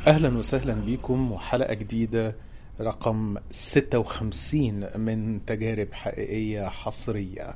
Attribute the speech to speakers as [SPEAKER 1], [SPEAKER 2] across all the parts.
[SPEAKER 1] أهلا وسهلا بكم وحلقة جديدة رقم 56 من تجارب حقيقية حصرية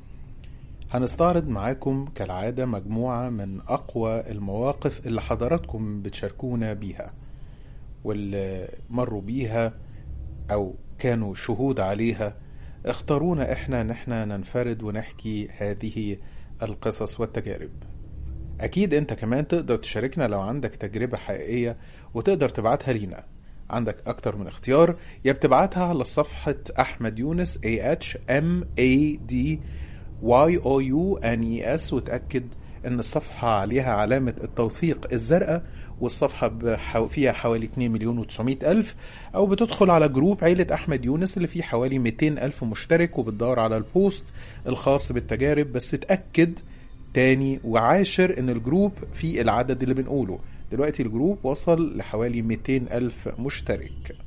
[SPEAKER 1] هنستعرض معاكم كالعادة مجموعة من أقوى المواقف اللي حضراتكم بتشاركونا بيها واللي مروا بيها أو كانوا شهود عليها اختارونا احنا ان احنا ننفرد ونحكي هذه القصص والتجارب أكيد أنت كمان تقدر تشاركنا لو عندك تجربة حقيقية وتقدر تبعتها لينا عندك أكتر من اختيار يا بتبعتها على صفحة أحمد يونس A H M A D Y O U N E S وتأكد إن الصفحة عليها علامة التوثيق الزرقاء والصفحة بحو... فيها حوالي 2 مليون و900 ألف أو بتدخل على جروب عيلة أحمد يونس اللي فيه حوالي 200 ألف مشترك وبتدور على البوست الخاص بالتجارب بس تأكد تاني وعاشر ان الجروب فيه العدد اللي بنقوله دلوقتي الجروب وصل لحوالي 200 ألف مشترك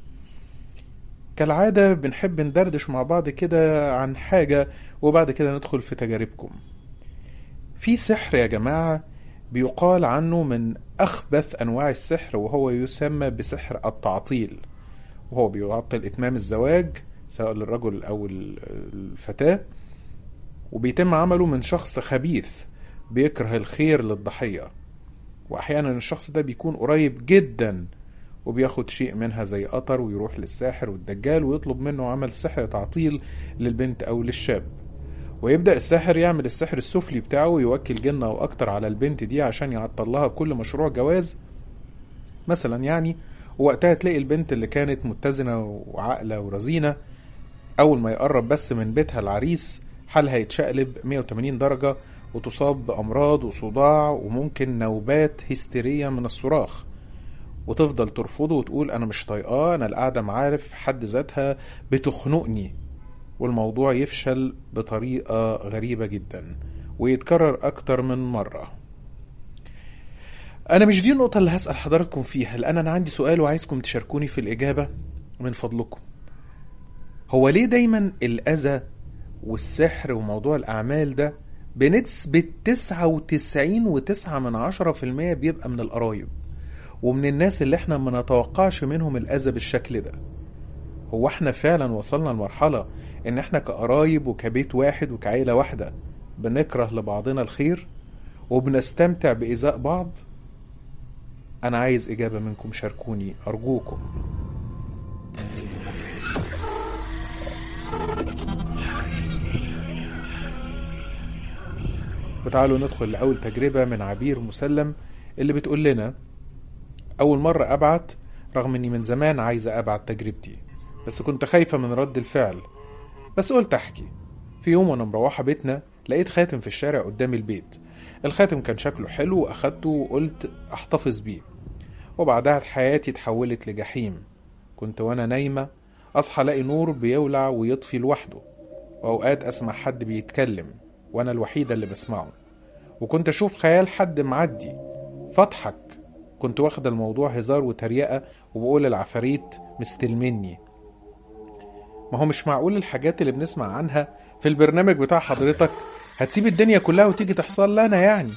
[SPEAKER 1] كالعادة بنحب ندردش مع بعض كده عن حاجة وبعد كده ندخل في تجاربكم في سحر يا جماعة بيقال عنه من أخبث أنواع السحر وهو يسمى بسحر التعطيل وهو بيعطل إتمام الزواج سواء للرجل أو الفتاة وبيتم عمله من شخص خبيث بيكره الخير للضحية وأحيانا الشخص ده بيكون قريب جدا وبياخد شيء منها زي قطر ويروح للساحر والدجال ويطلب منه عمل سحر تعطيل للبنت أو للشاب ويبدأ الساحر يعمل السحر السفلي بتاعه ويوكل جنة أو أكتر على البنت دي عشان يعطل لها كل مشروع جواز مثلا يعني ووقتها تلاقي البنت اللي كانت متزنة وعاقلة ورزينة أول ما يقرب بس من بيتها العريس حالها يتشقلب 180 درجة وتصاب بأمراض وصداع وممكن نوبات هستيرية من الصراخ وتفضل ترفضه وتقول أنا مش طايقاه أنا القعدة معاه في حد ذاتها بتخنقني والموضوع يفشل بطريقة غريبة جدا ويتكرر أكتر من مرة أنا مش دي النقطة اللي هسأل حضراتكم فيها لأن أنا عندي سؤال وعايزكم تشاركوني في الإجابة من فضلكم هو ليه دايما الأذى والسحر وموضوع الأعمال ده بنسبة تسعة وتسعين وتسعة من عشرة في المية بيبقى من القرايب ومن الناس اللي احنا ما نتوقعش منهم الأذى بالشكل ده هو احنا فعلا وصلنا لمرحلة ان احنا كقرايب وكبيت واحد وكعيلة واحدة بنكره لبعضنا الخير وبنستمتع بإيذاء بعض أنا عايز إجابة منكم شاركوني أرجوكم وتعالوا ندخل لأول تجربة من عبير مسلم اللي بتقول لنا أول مرة أبعت رغم إني من زمان عايزة أبعت تجربتي بس كنت خايفة من رد الفعل بس قلت أحكي في يوم وأنا مروحة بيتنا لقيت خاتم في الشارع قدام البيت الخاتم كان شكله حلو وأخدته وقلت أحتفظ بيه وبعدها حياتي اتحولت لجحيم كنت وأنا نايمة أصحى ألاقي نور بيولع ويطفي لوحده وأوقات أسمع حد بيتكلم وأنا الوحيدة اللي بسمعه وكنت أشوف خيال حد معدي فاضحك كنت واخد الموضوع هزار وتريقة وبقول العفاريت مستلمني ما هو مش معقول الحاجات اللي بنسمع عنها في البرنامج بتاع حضرتك هتسيب الدنيا كلها وتيجي تحصل لنا يعني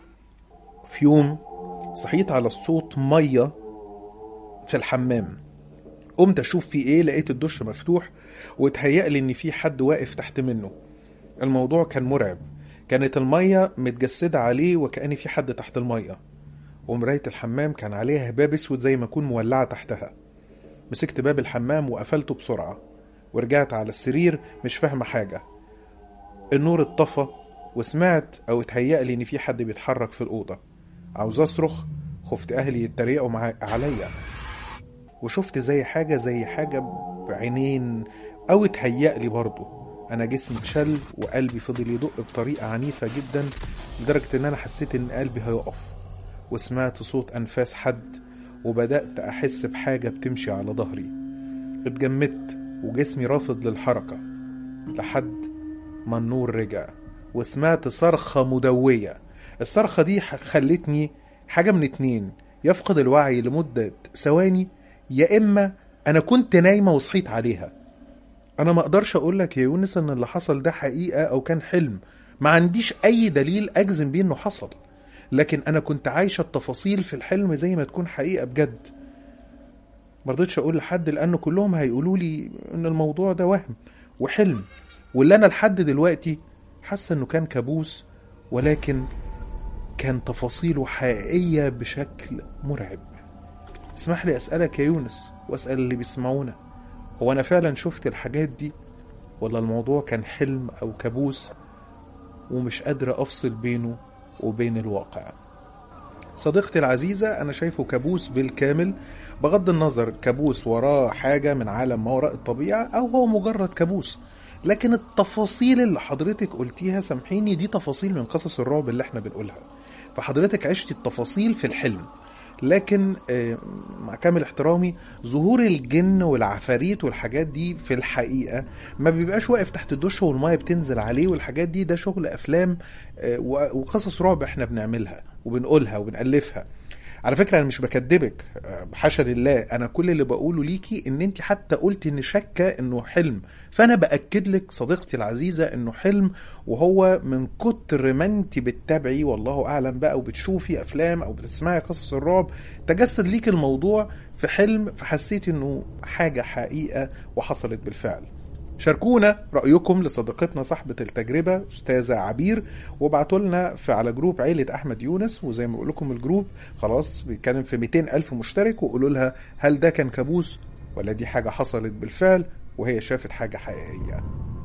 [SPEAKER 1] في يوم صحيت على الصوت مية في الحمام قمت اشوف في ايه لقيت الدش مفتوح واتهيألي ان في حد واقف تحت منه الموضوع كان مرعب كانت المية متجسدة عليه وكأن في حد تحت المية ومراية الحمام كان عليها باب اسود زي ما يكون مولعة تحتها مسكت باب الحمام وقفلته بسرعة ورجعت على السرير مش فاهمة حاجة النور اتطفى وسمعت او اتهيألي ان في حد بيتحرك في الأوضة عاوز اصرخ خفت اهلي يتريقوا مع... عليا وشفت زي حاجة زي حاجة بعينين او اتهيألي برضه انا جسمي اتشل وقلبي فضل يدق بطريقة عنيفة جدا لدرجة ان انا حسيت ان قلبي هيقف وسمعت صوت انفاس حد وبدأت احس بحاجة بتمشي على ظهري اتجمدت وجسمي رافض للحركة لحد ما النور رجع وسمعت صرخة مدوية الصرخة دي خلتني حاجة من اتنين يفقد الوعي لمدة ثواني يا إما أنا كنت نايمة وصحيت عليها أنا ما أقدرش أقولك يا يونس إن اللي حصل ده حقيقة أو كان حلم ما عنديش أي دليل أجزم بيه إنه حصل لكن أنا كنت عايشة التفاصيل في الحلم زي ما تكون حقيقة بجد مرضتش اقول لحد لان كلهم هيقولوا لي ان الموضوع ده وهم وحلم واللي انا لحد دلوقتي حاسه انه كان كابوس ولكن كان تفاصيله حقيقيه بشكل مرعب اسمح لي اسالك يا يونس واسال اللي بيسمعونا هو انا فعلا شفت الحاجات دي ولا الموضوع كان حلم او كابوس ومش قادر افصل بينه وبين الواقع صديقتي العزيزة أنا شايفه كابوس بالكامل بغض النظر كابوس وراه حاجة من عالم ما وراء الطبيعة أو هو مجرد كابوس لكن التفاصيل اللي حضرتك قلتيها سامحيني دي تفاصيل من قصص الرعب اللي احنا بنقولها فحضرتك عشتي التفاصيل في الحلم لكن آه، مع كامل احترامي ظهور الجن والعفاريت والحاجات دي في الحقيقة ما بيبقاش واقف تحت الدش والمية بتنزل عليه والحاجات دي ده شغل أفلام آه، و- وقصص رعب احنا بنعملها وبنقولها وبنألفها على فكرة أنا مش بكدبك آه، حاشا لله أنا كل اللي بقوله ليكي إن أنت حتى قلت إن شاكة إنه حلم فأنا بأكد لك صديقتي العزيزة إنه حلم وهو من كتر ما أنت بتتابعي والله أعلم بقى وبتشوفي أفلام أو بتسمعي قصص الرعب تجسد ليك الموضوع في حلم فحسيت إنه حاجة حقيقة وحصلت بالفعل شاركونا رأيكم لصديقتنا صاحبة التجربة أستاذة عبير وابعتوا لنا في على جروب عيلة أحمد يونس وزي ما بقول لكم الجروب خلاص بيتكلم في 200 ألف مشترك وقولوا لها هل ده كان كابوس ولا دي حاجة حصلت بالفعل وهي شافت حاجة حقيقية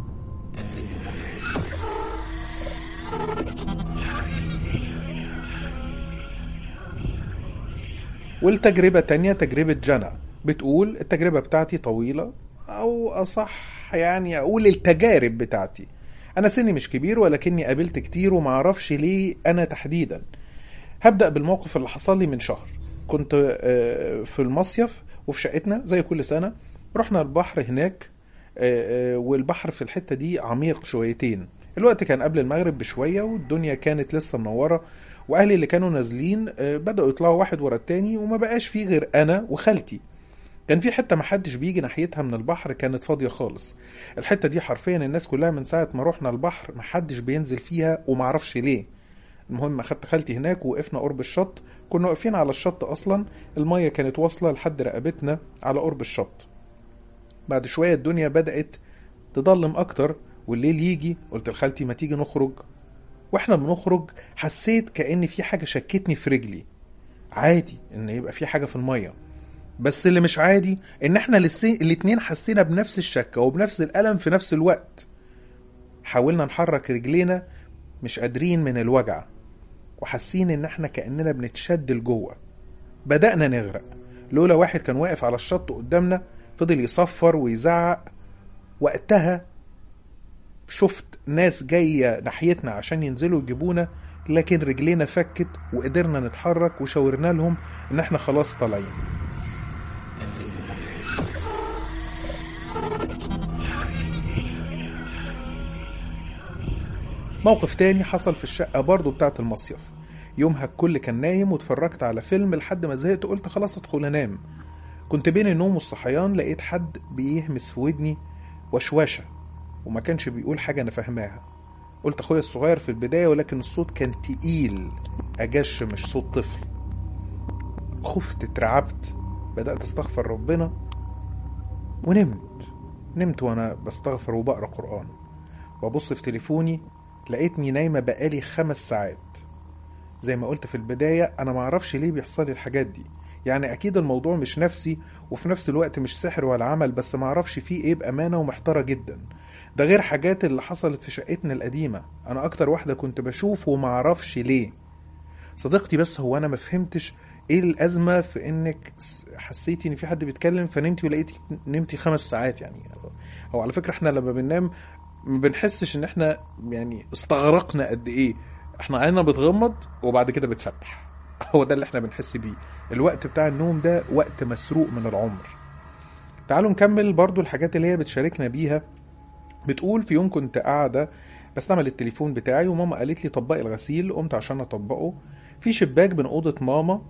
[SPEAKER 1] والتجربة تانية تجربة جنى بتقول التجربة بتاعتي طويلة أو أصح يعني أقول التجارب بتاعتي أنا سني مش كبير ولكني قابلت كتير ومعرفش ليه أنا تحديدا هبدأ بالموقف اللي حصل لي من شهر كنت آه، في المصيف وفي شقتنا زي كل سنة رحنا البحر هناك آه، آه، والبحر في الحتة دي عميق شويتين الوقت كان قبل المغرب بشوية والدنيا كانت لسه منورة وأهلي اللي كانوا نازلين آه، بدأوا يطلعوا واحد ورا التاني وما بقاش فيه غير أنا وخالتي كان في حته محدش بيجي ناحيتها من البحر كانت فاضيه خالص الحته دي حرفيا الناس كلها من ساعه ما رحنا البحر محدش بينزل فيها ومعرفش ليه المهم اخدت خالتي هناك ووقفنا قرب الشط كنا واقفين على الشط اصلا الميه كانت واصله لحد رقبتنا على قرب الشط بعد شويه الدنيا بدات تضلم اكتر والليل يجي قلت لخالتي ما تيجي نخرج واحنا بنخرج حسيت كأن في حاجه شكتني في رجلي عادي ان يبقى في حاجه في الميه بس اللي مش عادي ان احنا لسي... الاتنين حسينا بنفس الشكة وبنفس الألم في نفس الوقت حاولنا نحرك رجلينا مش قادرين من الوجع وحاسين ان احنا كأننا بنتشد لجوه بدأنا نغرق لولا واحد كان واقف على الشط قدامنا فضل يصفر ويزعق وقتها شفت ناس جاية ناحيتنا عشان ينزلوا يجيبونا لكن رجلينا فكت وقدرنا نتحرك وشاورنا لهم ان احنا خلاص طالعين موقف تاني حصل في الشقة برضه بتاعة المصيف يومها الكل كان نايم واتفرجت على فيلم لحد ما زهقت قلت خلاص ادخل انام كنت بين النوم والصحيان لقيت حد بيهمس في ودني وشواشة وما كانش بيقول حاجة أنا فاهماها قلت أخويا الصغير في البداية ولكن الصوت كان تقيل أجش مش صوت طفل خفت اترعبت بدأت استغفر ربنا ونمت نمت وأنا بستغفر وبقرأ قرآن وأبص في تليفوني لقيتني نايمة بقالي خمس ساعات زي ما قلت في البداية أنا معرفش ليه بيحصل لي الحاجات دي يعني أكيد الموضوع مش نفسي وفي نفس الوقت مش سحر ولا عمل بس معرفش فيه إيه بأمانة ومحتارة جدا ده غير حاجات اللي حصلت في شقتنا القديمة أنا أكتر واحدة كنت بشوف ومعرفش ليه صديقتي بس هو أنا ما فهمتش إيه الأزمة في إنك س- حسيتي إن في حد بيتكلم فنمتي ولقيتي نمتي خمس ساعات يعني هو على فكرة إحنا لما بننام ما بنحسش إن إحنا يعني استغرقنا قد إيه إحنا عيننا بتغمض وبعد كده بتفتح هو ده اللي إحنا بنحس بيه الوقت بتاع النوم ده وقت مسروق من العمر تعالوا نكمل برضو الحاجات اللي هي بتشاركنا بيها بتقول في يوم كنت قاعدة بستعمل التليفون بتاعي وماما قالت لي طبقي الغسيل قمت عشان اطبقه في شباك بين اوضة ماما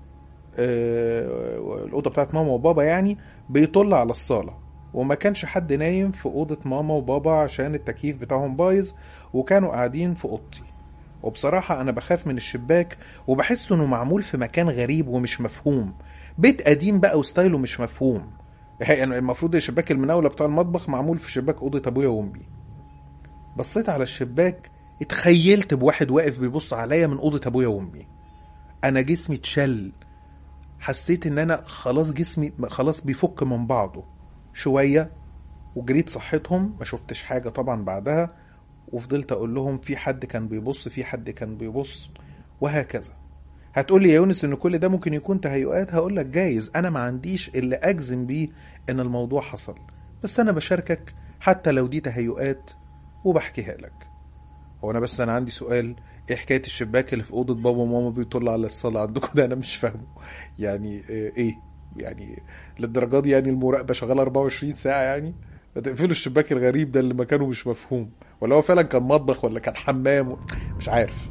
[SPEAKER 1] آه، الأوضة بتاعت ماما وبابا يعني بيطل على الصالة وما كانش حد نايم في أوضة ماما وبابا عشان التكييف بتاعهم بايظ وكانوا قاعدين في أوضتي وبصراحة أنا بخاف من الشباك وبحس إنه معمول في مكان غريب ومش مفهوم بيت قديم بقى وستايله مش مفهوم يعني المفروض الشباك المناولة بتاع المطبخ معمول في شباك أوضة أبويا وأمي بصيت على الشباك اتخيلت بواحد واقف بيبص عليا من أوضة أبويا وأمي أنا جسمي اتشل حسيت إن أنا خلاص جسمي خلاص بيفك من بعضه شوية وجريت صحتهم ما شفتش حاجة طبعا بعدها وفضلت أقول لهم في حد كان بيبص في حد كان بيبص وهكذا هتقولي يا يونس ان كل ده ممكن يكون تهيؤات هقول لك جايز انا ما عنديش اللي اجزم بيه ان الموضوع حصل بس انا بشاركك حتى لو دي تهيؤات وبحكيها لك هو انا بس انا عندي سؤال ايه حكايه الشباك اللي في اوضه بابا وماما بيطل على الصاله عندكم ده انا مش فاهمه يعني آه، ايه يعني للدرجه دي يعني المراقبه شغاله 24 ساعه يعني ما تقفلوا الشباك الغريب ده اللي مكانه مش مفهوم ولا هو فعلا كان مطبخ ولا كان حمام و... مش عارف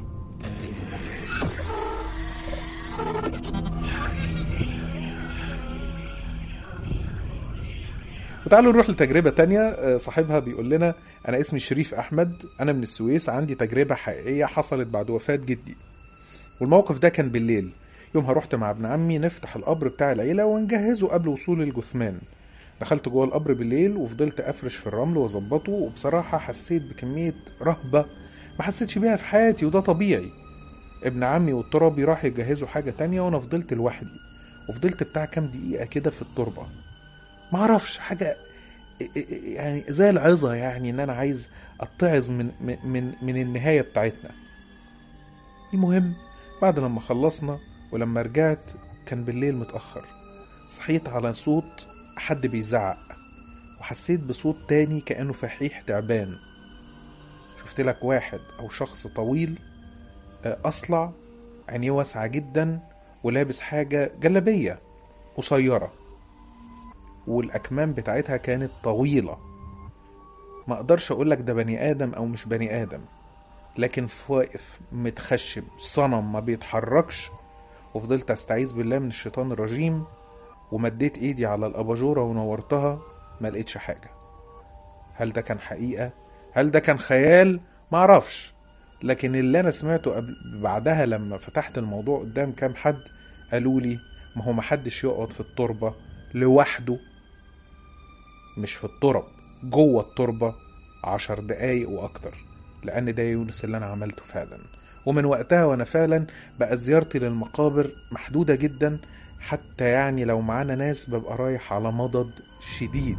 [SPEAKER 1] وتعالوا نروح لتجربة تانية آه، صاحبها بيقول لنا أنا اسمي شريف أحمد أنا من السويس عندي تجربة حقيقية حصلت بعد وفاة جدي والموقف ده كان بالليل يومها رحت مع ابن عمي نفتح القبر بتاع العيلة ونجهزه قبل وصول الجثمان دخلت جوه القبر بالليل وفضلت أفرش في الرمل وأظبطه وبصراحة حسيت بكمية رهبة ما حسيتش بيها في حياتي وده طبيعي ابن عمي والترابي راح يجهزوا حاجة تانية وأنا فضلت لوحدي وفضلت بتاع كام دقيقة كده في التربة معرفش حاجة يعني زي العظة يعني ان انا عايز اتعظ من من من النهاية بتاعتنا المهم بعد لما خلصنا ولما رجعت كان بالليل متأخر صحيت على صوت حد بيزعق وحسيت بصوت تاني كأنه فحيح تعبان شفت لك واحد أو شخص طويل آه، أصلع عينيه واسعة جدا ولابس حاجة جلبية قصيرة والأكمام بتاعتها كانت طويلة ما أقدرش أقولك ده بني آدم أو مش بني آدم لكن واقف متخشب صنم ما بيتحركش وفضلت أستعيذ بالله من الشيطان الرجيم ومديت إيدي على الأباجورة ونورتها ما لقيتش حاجة هل ده كان حقيقة؟ هل ده كان خيال؟ معرفش لكن اللي أنا سمعته قبل بعدها لما فتحت الموضوع قدام كام حد قالوا لي ما هو محدش يقعد في التربة لوحده مش في الترب جوه التربة عشر دقايق وأكتر لأن ده يونس اللي أنا عملته فعلا ومن وقتها وأنا فعلا بقت زيارتي للمقابر محدودة جدا حتى يعني لو معانا ناس ببقى رايح على مضض شديد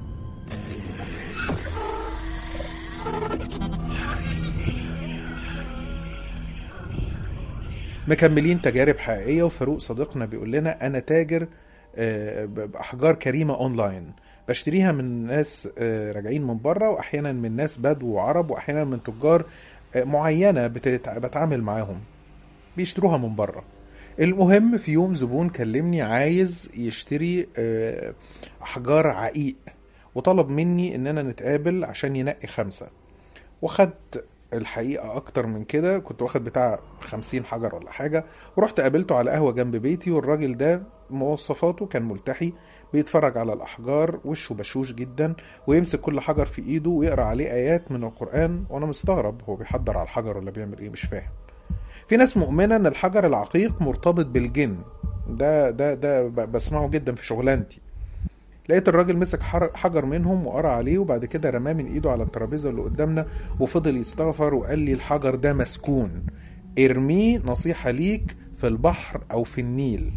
[SPEAKER 1] مكملين تجارب حقيقية وفاروق صديقنا بيقول لنا أنا تاجر آه، بأحجار كريمة أونلاين بشتريها من ناس آه، راجعين من بره وأحيانا من ناس بدو وعرب وأحيانا من تجار آه، معينة بتتع- بتعامل معاهم بيشتروها من بره المهم في يوم زبون كلمني عايز يشتري آه، أحجار عقيق وطلب مني إننا نتقابل عشان ينقي خمسة وخدت الحقيقة أكتر من كده كنت واخد بتاع خمسين حجر ولا حاجة ورحت قابلته على قهوة جنب بيتي والراجل ده مواصفاته كان ملتحي بيتفرج على الأحجار وشه بشوش جدا ويمسك كل حجر في إيده ويقرأ عليه آيات من القرآن وأنا مستغرب هو بيحضر على الحجر ولا بيعمل إيه مش فاهم في ناس مؤمنة إن الحجر العقيق مرتبط بالجن ده ده ده ب- بسمعه جدا في شغلانتي لقيت الراجل مسك حر- حجر منهم وقرا عليه وبعد كده رماه من ايده على الترابيزه اللي قدامنا وفضل يستغفر وقال لي الحجر ده مسكون ارميه نصيحه ليك في البحر او في النيل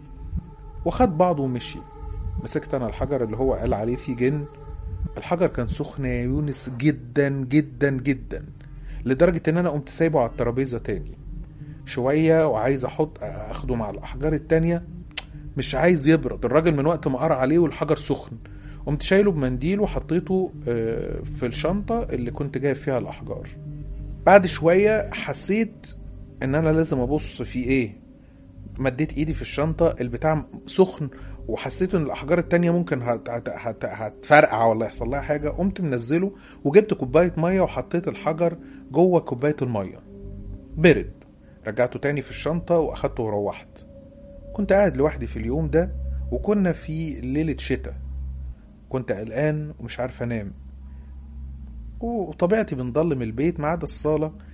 [SPEAKER 1] وخد بعضه ومشي مسكت انا الحجر اللي هو قال عليه فيه جن الحجر كان سخن يا يونس جدا جدا جدا لدرجه ان انا قمت سايبه على الترابيزه تاني شويه وعايز احط اخده مع الاحجار التانيه مش عايز يبرد الراجل من وقت ما قرا عليه والحجر سخن قمت شايله بمنديل وحطيته آه، في الشنطة اللي كنت جايب فيها الأحجار بعد شوية حسيت إن أنا لازم أبص في إيه مديت إيدي في الشنطة البتاع سخن وحسيت إن الأحجار التانية ممكن هت- هت- هت- هتفرقع ولا يحصل لها حاجة قمت منزله وجبت كوباية مية وحطيت الحجر جوه كوباية المية برد رجعته تاني في الشنطة وأخدته وروحت كنت قاعد لوحدي في اليوم ده وكنا في ليلة شتاء كنت قلقان ومش عارف انام وطبيعتي بنضلم البيت ما عدا الصالة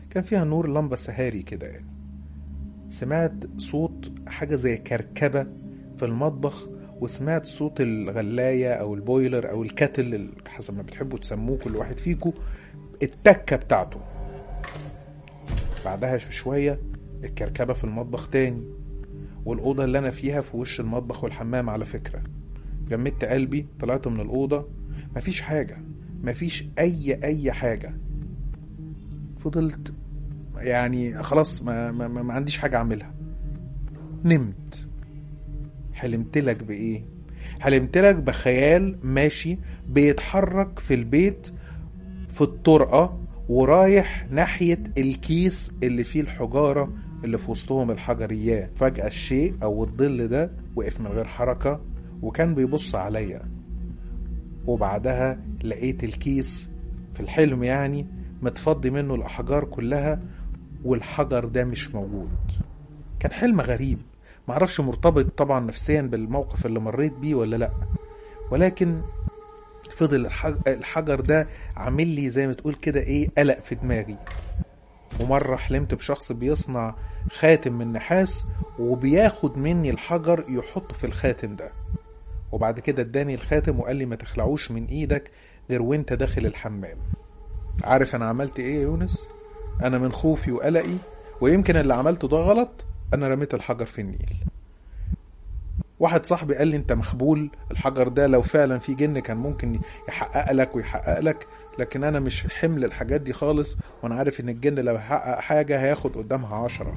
[SPEAKER 1] كان فيها نور لمبة سهاري كده يعني سمعت صوت حاجة زي كركبة في المطبخ وسمعت صوت الغلاية أو البويلر أو الكتل حسب ما بتحبوا تسموه كل واحد فيكم التكة بتاعته بعدها بشوية الكركبة في المطبخ تاني والأوضة اللي أنا فيها في وش المطبخ والحمام على فكرة جمدت قلبي طلعت من الأوضة مفيش حاجة مفيش أي أي حاجة فضلت يعني خلاص ما, ما, ما, ما عنديش حاجة أعملها نمت حلمت لك بإيه؟ حلمت لك بخيال ماشي بيتحرك في البيت في الطرقة ورايح ناحية الكيس اللي فيه الحجارة اللي في وسطهم الحجريات فجأة الشيء أو الظل ده وقف من غير حركة وكان بيبص عليا وبعدها لقيت الكيس في الحلم يعني متفضي منه الأحجار كلها والحجر ده مش موجود كان حلم غريب معرفش مرتبط طبعا نفسيا بالموقف اللي مريت بيه ولا لأ ولكن فضل الحجر ده عامل لي زي ما تقول كده ايه قلق في دماغي ومرة حلمت بشخص بيصنع خاتم من نحاس وبياخد مني الحجر يحطه في الخاتم ده وبعد كده اداني الخاتم وقال لي ما تخلعوش من ايدك غير وانت داخل الحمام عارف انا عملت ايه يا يونس انا من خوفي وقلقي ويمكن اللي عملته ده غلط انا رميت الحجر في النيل واحد صاحبي قال لي انت مخبول الحجر ده لو فعلا في جن كان ممكن يحقق لك ويحقق لك لكن انا مش حمل الحاجات دي خالص وانا عارف ان الجن لو يحقق حاجة هياخد قدامها عشرة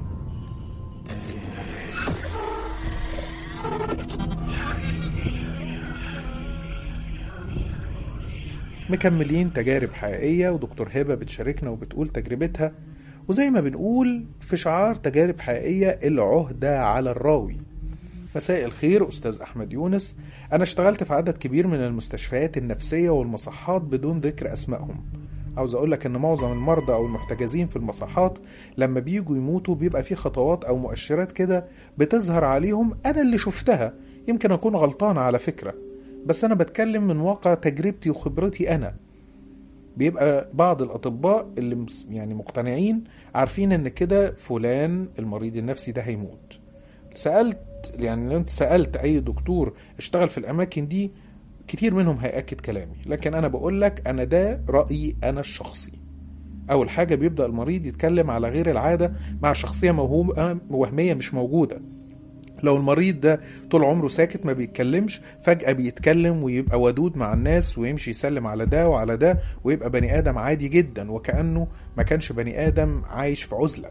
[SPEAKER 1] مكملين تجارب حقيقية ودكتور هبة بتشاركنا وبتقول تجربتها وزي ما بنقول في شعار تجارب حقيقية العهدة على الراوي مساء الخير أستاذ أحمد يونس أنا اشتغلت في عدد كبير من المستشفيات النفسية والمصحات بدون ذكر أسمائهم عاوز أقول لك إن معظم المرضى أو المحتجزين في المصحات لما بيجوا يموتوا بيبقى في خطوات أو مؤشرات كده بتظهر عليهم أنا اللي شفتها يمكن أكون غلطان على فكرة بس أنا بتكلم من واقع تجربتي وخبرتي أنا بيبقى بعض الأطباء اللي يعني مقتنعين عارفين إن كده فلان المريض النفسي ده هيموت سألت يعني لو انت سألت أي دكتور اشتغل في الأماكن دي كتير منهم هيأكد كلامي لكن أنا بقول لك أنا ده رأيي أنا الشخصي أول حاجة بيبدأ المريض يتكلم على غير العادة مع شخصية موهومة وهمية مش موجودة لو المريض ده طول عمره ساكت ما بيتكلمش فجأة بيتكلم ويبقى ودود مع الناس ويمشي يسلم على ده وعلى ده ويبقى بني آدم عادي جدا وكأنه ما كانش بني آدم عايش في عزلة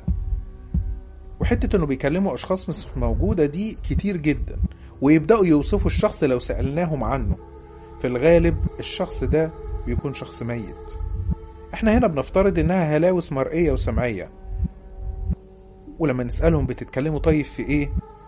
[SPEAKER 1] وحتة انه بيكلموا اشخاص مش موجودة دي كتير جدا ويبدأوا يوصفوا الشخص لو سألناهم عنه في الغالب الشخص ده بيكون شخص ميت احنا هنا بنفترض انها هلاوس مرئية وسمعية ولما نسألهم بتتكلموا طيب في ايه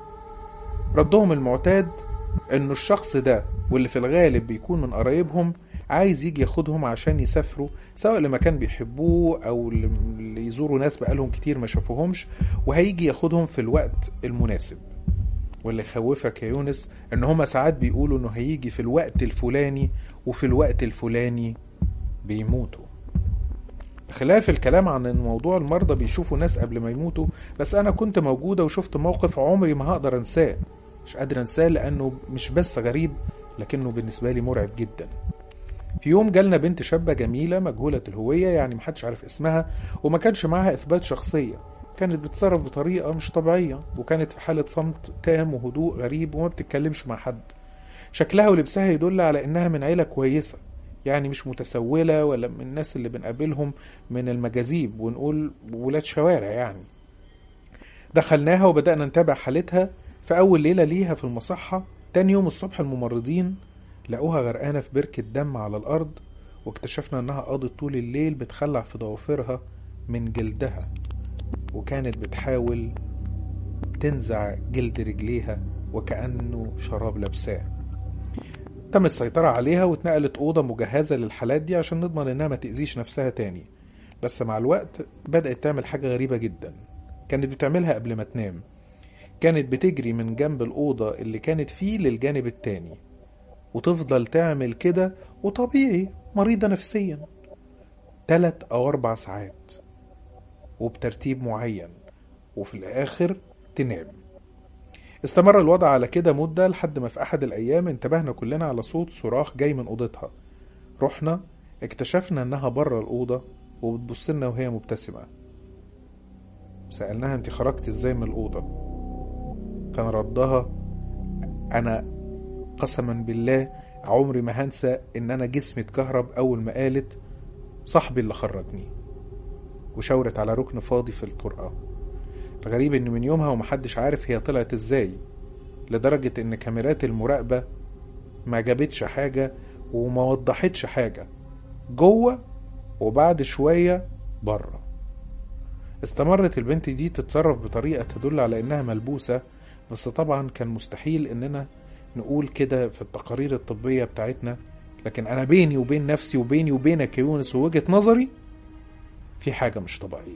[SPEAKER 1] ردهم المعتاد انه الشخص ده واللي في الغالب بيكون من قرايبهم عايز يجي ياخدهم عشان يسافروا سواء لمكان بيحبوه او اللي يزوروا ناس بقالهم كتير ما شافوهمش وهيجي ياخدهم في الوقت المناسب واللي يخوفك يا يونس ان هما ساعات بيقولوا انه هيجي في الوقت الفلاني وفي الوقت الفلاني بيموتوا خلاف الكلام عن ان موضوع المرضى بيشوفوا ناس قبل ما يموتوا بس انا كنت موجودة وشفت موقف عمري ما هقدر انساه مش قادر انساه لانه مش بس غريب لكنه بالنسبة لي مرعب جدا في يوم جالنا بنت شابة جميلة مجهولة الهوية يعني محدش عارف اسمها وما كانش معاها إثبات شخصية كانت بتتصرف بطريقة مش طبيعية وكانت في حالة صمت تام وهدوء غريب وما بتتكلمش مع حد شكلها ولبسها يدل على إنها من عيلة كويسة يعني مش متسولة ولا من الناس اللي بنقابلهم من المجاذيب ونقول ولاد شوارع يعني دخلناها وبدأنا نتابع حالتها في أول ليلة ليها في المصحة تاني يوم الصبح الممرضين لقوها غرقانة في بركة دم على الأرض واكتشفنا إنها قضت طول الليل بتخلع في ضوافرها من جلدها وكانت بتحاول تنزع جلد رجليها وكأنه شراب لابساه تم السيطرة عليها واتنقلت أوضة مجهزة للحالات دي عشان نضمن إنها ما تأذيش نفسها تاني بس مع الوقت بدأت تعمل حاجة غريبة جدا كانت بتعملها قبل ما تنام كانت بتجري من جنب الأوضة اللي كانت فيه للجانب التاني وتفضل تعمل كده وطبيعي مريضة نفسيا تلات أو أربع ساعات وبترتيب معين وفي الآخر تنام استمر الوضع على كده مدة لحد ما في أحد الأيام انتبهنا كلنا على صوت صراخ جاي من أوضتها رحنا اكتشفنا إنها بره الأوضة وبتبصلنا وهي مبتسمة سألناها انت خرجت ازاي من الأوضة كان ردها أنا قسما بالله عمري ما هنسى إن أنا جسمي اتكهرب أول ما قالت صاحبي اللي خرجني وشاورت على ركن فاضي في الطرقة الغريب إن من يومها ومحدش عارف هي طلعت ازاي لدرجة إن كاميرات المراقبة ما جابتش حاجة وما وضحتش حاجة جوه وبعد شوية بره استمرت البنت دي تتصرف بطريقة تدل على إنها ملبوسة بس طبعا كان مستحيل إننا نقول كده في التقارير الطبية بتاعتنا لكن أنا بيني وبين نفسي وبيني وبينك يا يونس ووجهة نظري في حاجة مش طبيعية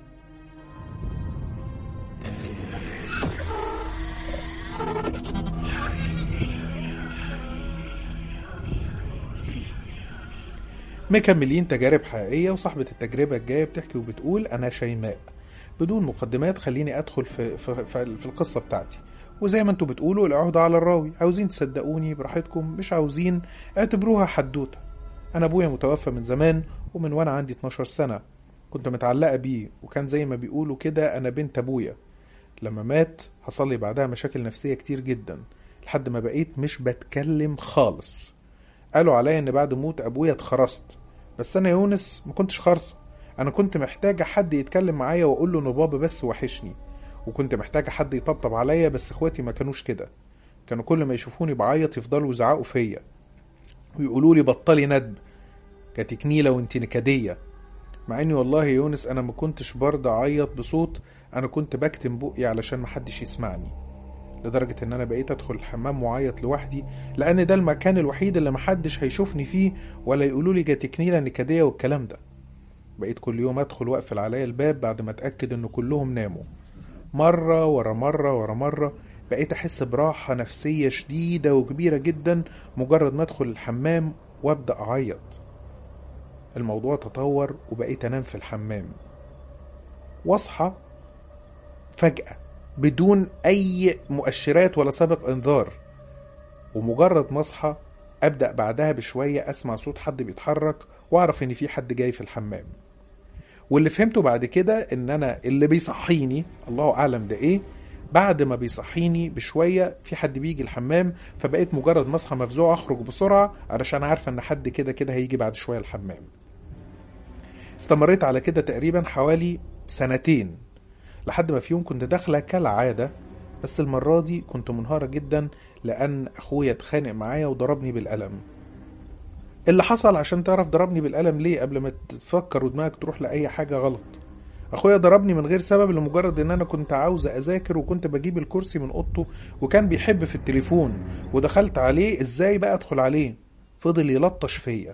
[SPEAKER 1] مكملين تجارب حقيقية وصاحبة التجربة الجاية بتحكي وبتقول أنا شيماء بدون مقدمات خليني أدخل في, في, في, في القصة بتاعتي وزي ما انتوا بتقولوا العهدة على الراوي عاوزين تصدقوني براحتكم مش عاوزين اعتبروها حدوتة أنا أبويا متوفى من زمان ومن وأنا عندي 12 سنة كنت متعلقة بيه وكان زي ما بيقولوا كده أنا بنت أبويا لما مات حصل لي بعدها مشاكل نفسية كتير جدا لحد ما بقيت مش بتكلم خالص قالوا عليا ان بعد موت ابويا اتخرست بس انا يونس ما كنتش خرصة انا كنت محتاجة حد يتكلم معايا واقول له ان بابا بس وحشني وكنت محتاجة حد يطبطب عليا بس اخواتي ما كانوش كده كانوا كل ما يشوفوني بعيط يفضلوا يزعقوا فيا ويقولوا لي بطلي ندب كانت كنيلة وانت نكدية مع اني والله يا يونس انا ما كنتش برضه اعيط بصوت انا كنت بكتم بقي علشان محدش يسمعني لدرجة إن أنا بقيت أدخل الحمام وأعيط لوحدي لأن ده المكان الوحيد اللي محدش هيشوفني فيه ولا يقولوا لي جاتك نيلة نكدية والكلام ده بقيت كل يوم أدخل وأقفل عليا الباب بعد ما أتأكد إن كلهم ناموا مرة ورا مرة ورا مرة بقيت أحس براحة نفسية شديدة وكبيرة جدا مجرد ما أدخل الحمام وأبدأ أعيط الموضوع تطور وبقيت أنام في الحمام وأصحى فجأة بدون أي مؤشرات ولا سابق إنذار ومجرد ما أصحى أبدأ بعدها بشوية أسمع صوت حد بيتحرك وأعرف إن في حد جاي في الحمام واللي فهمته بعد كده إن أنا اللي بيصحيني الله أعلم ده إيه بعد ما بيصحيني بشوية في حد بيجي الحمام فبقيت مجرد ما أصحى مفزوع أخرج بسرعة علشان عارفة إن حد كده كده هيجي بعد شوية الحمام استمريت على كده تقريبا حوالي سنتين لحد ما في يوم كنت داخلة كالعادة بس المرة دي كنت منهارة جدا لأن أخويا اتخانق معايا وضربني بالقلم اللي حصل عشان تعرف ضربني بالقلم ليه قبل ما تفكر ودماغك تروح لأي حاجة غلط أخويا ضربني من غير سبب لمجرد إن أنا كنت عاوز أذاكر وكنت بجيب الكرسي من أوضته وكان بيحب في التليفون ودخلت عليه إزاي بقى أدخل عليه فضل يلطش فيا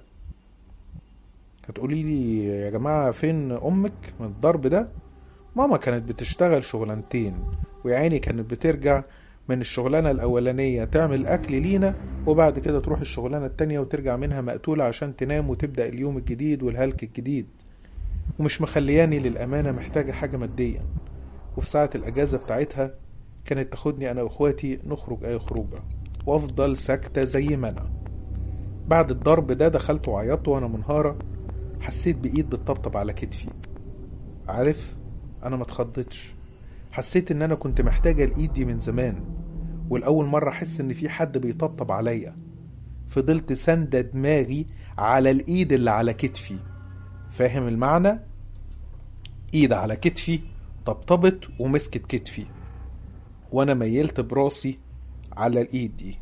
[SPEAKER 1] هتقولي لي يا جماعة فين أمك من الضرب ده ماما كانت بتشتغل شغلانتين ويا عيني كانت بترجع من الشغلانة الأولانية تعمل أكل لينا وبعد كده تروح الشغلانة التانية وترجع منها مقتولة عشان تنام وتبدأ اليوم الجديد والهلك الجديد ومش مخلياني للأمانة محتاجة حاجة ماديا وفي ساعة الأجازة بتاعتها كانت تاخدني أنا وإخواتي نخرج أي خروجة وأفضل ساكتة زي ما أنا بعد الضرب ده دخلت وعيطت وأنا منهارة حسيت بإيد بتطبطب على كتفي عارف أنا ما اتخضتش حسيت إن أنا كنت محتاجة الإيد دي من زمان والأول مرة أحس إن في حد بيطبطب عليا فضلت ساندة دماغي على الإيد اللي على كتفي فاهم المعنى؟ إيد على كتفي طبطبت ومسكت كتفي وأنا ميلت براسي على الإيد دي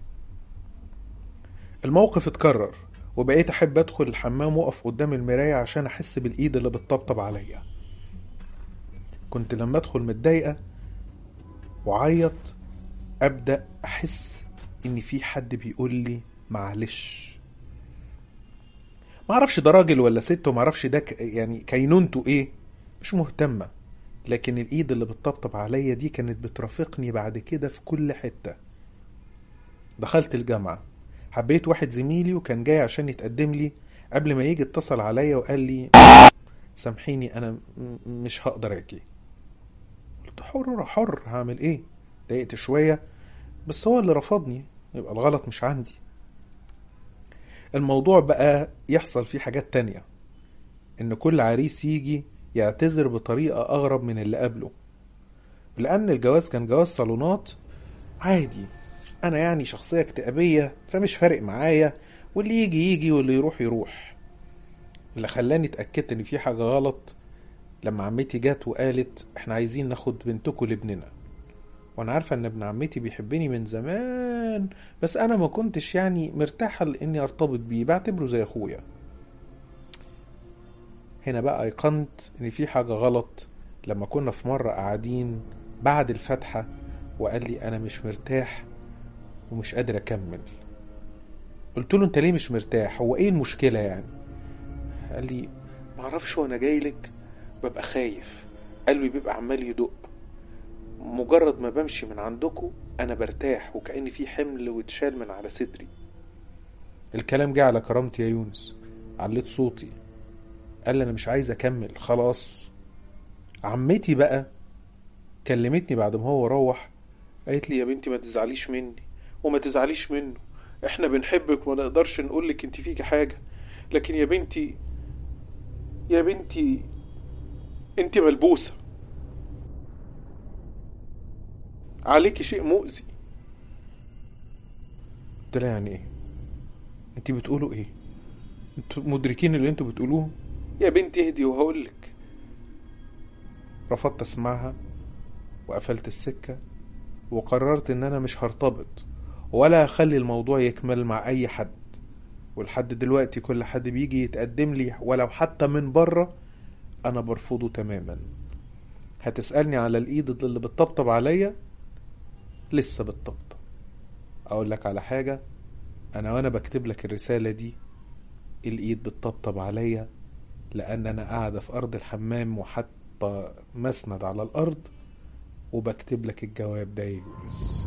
[SPEAKER 1] الموقف اتكرر وبقيت أحب أدخل الحمام وأقف قدام المراية عشان أحس بالإيد اللي بتطبطب عليا كنت لما أدخل متضايقة وعيط أبدأ أحس إن في حد بيقول لي معلش معرفش ده راجل ولا ست ومعرفش ده ك... يعني كينونته إيه مش مهتمة لكن الإيد اللي بتطبطب عليا دي كانت بترافقني بعد كده في كل حتة دخلت الجامعة حبيت واحد زميلي وكان جاي عشان يتقدم لي قبل ما يجي اتصل عليا وقال لي سامحيني انا م- مش هقدر اجي قلت حر حر هعمل ايه ضايقت شوية بس هو اللي رفضني يبقى الغلط مش عندي الموضوع بقى يحصل فيه حاجات تانية ان كل عريس يجي يعتذر بطريقة اغرب من اللي قبله لان الجواز كان جواز صالونات عادي انا يعني شخصية اكتئابية فمش فارق معايا واللي يجي يجي واللي يروح يروح اللي خلاني اتأكدت ان في حاجة غلط لما عمتي جت وقالت احنا عايزين ناخد بنتكم لابننا وانا عارفة ان ابن عمتي بيحبني من زمان بس انا ما كنتش يعني مرتاحة لاني ارتبط بيه بعتبره زي اخويا هنا بقى ايقنت ان في حاجة غلط لما كنا في مرة قاعدين بعد الفاتحة وقال لي انا مش مرتاح ومش قادر اكمل قلت له انت ليه مش مرتاح هو ايه المشكلة يعني قال لي معرفش وانا جاي لك ببقى خايف قلبي بيبقى عمال يدق مجرد ما بمشي من عندكم انا برتاح وكأن في حمل واتشال من على صدري الكلام جه على كرامتي يا يونس عليت صوتي قال لي انا مش عايز اكمل خلاص عمتي بقى كلمتني بعد ما هو روح قالت لي يا بنتي ما تزعليش مني وما تزعليش منه احنا بنحبك وما نقدرش نقولك انت فيكي حاجة لكن يا بنتي يا بنتي انت ملبوسة عليكي شيء مؤذي قلت لها يعني ايه انت بتقولوا ايه انتوا مدركين اللي انتوا بتقولوه يا بنتي اهدي وهقولك رفضت اسمعها وقفلت السكة وقررت ان انا مش هرتبط ولا هخلي الموضوع يكمل مع اي حد ولحد دلوقتي كل حد بيجي يتقدم لي ولو حتى من بره انا برفضه تماما هتسألني على الايد اللي بتطبطب عليا لسه بتطبطب اقول لك على حاجة انا وانا بكتب لك الرسالة دي الايد بتطبطب عليا لان انا قاعدة في ارض الحمام وحاطة مسند على الارض وبكتب لك الجواب ده يا يونس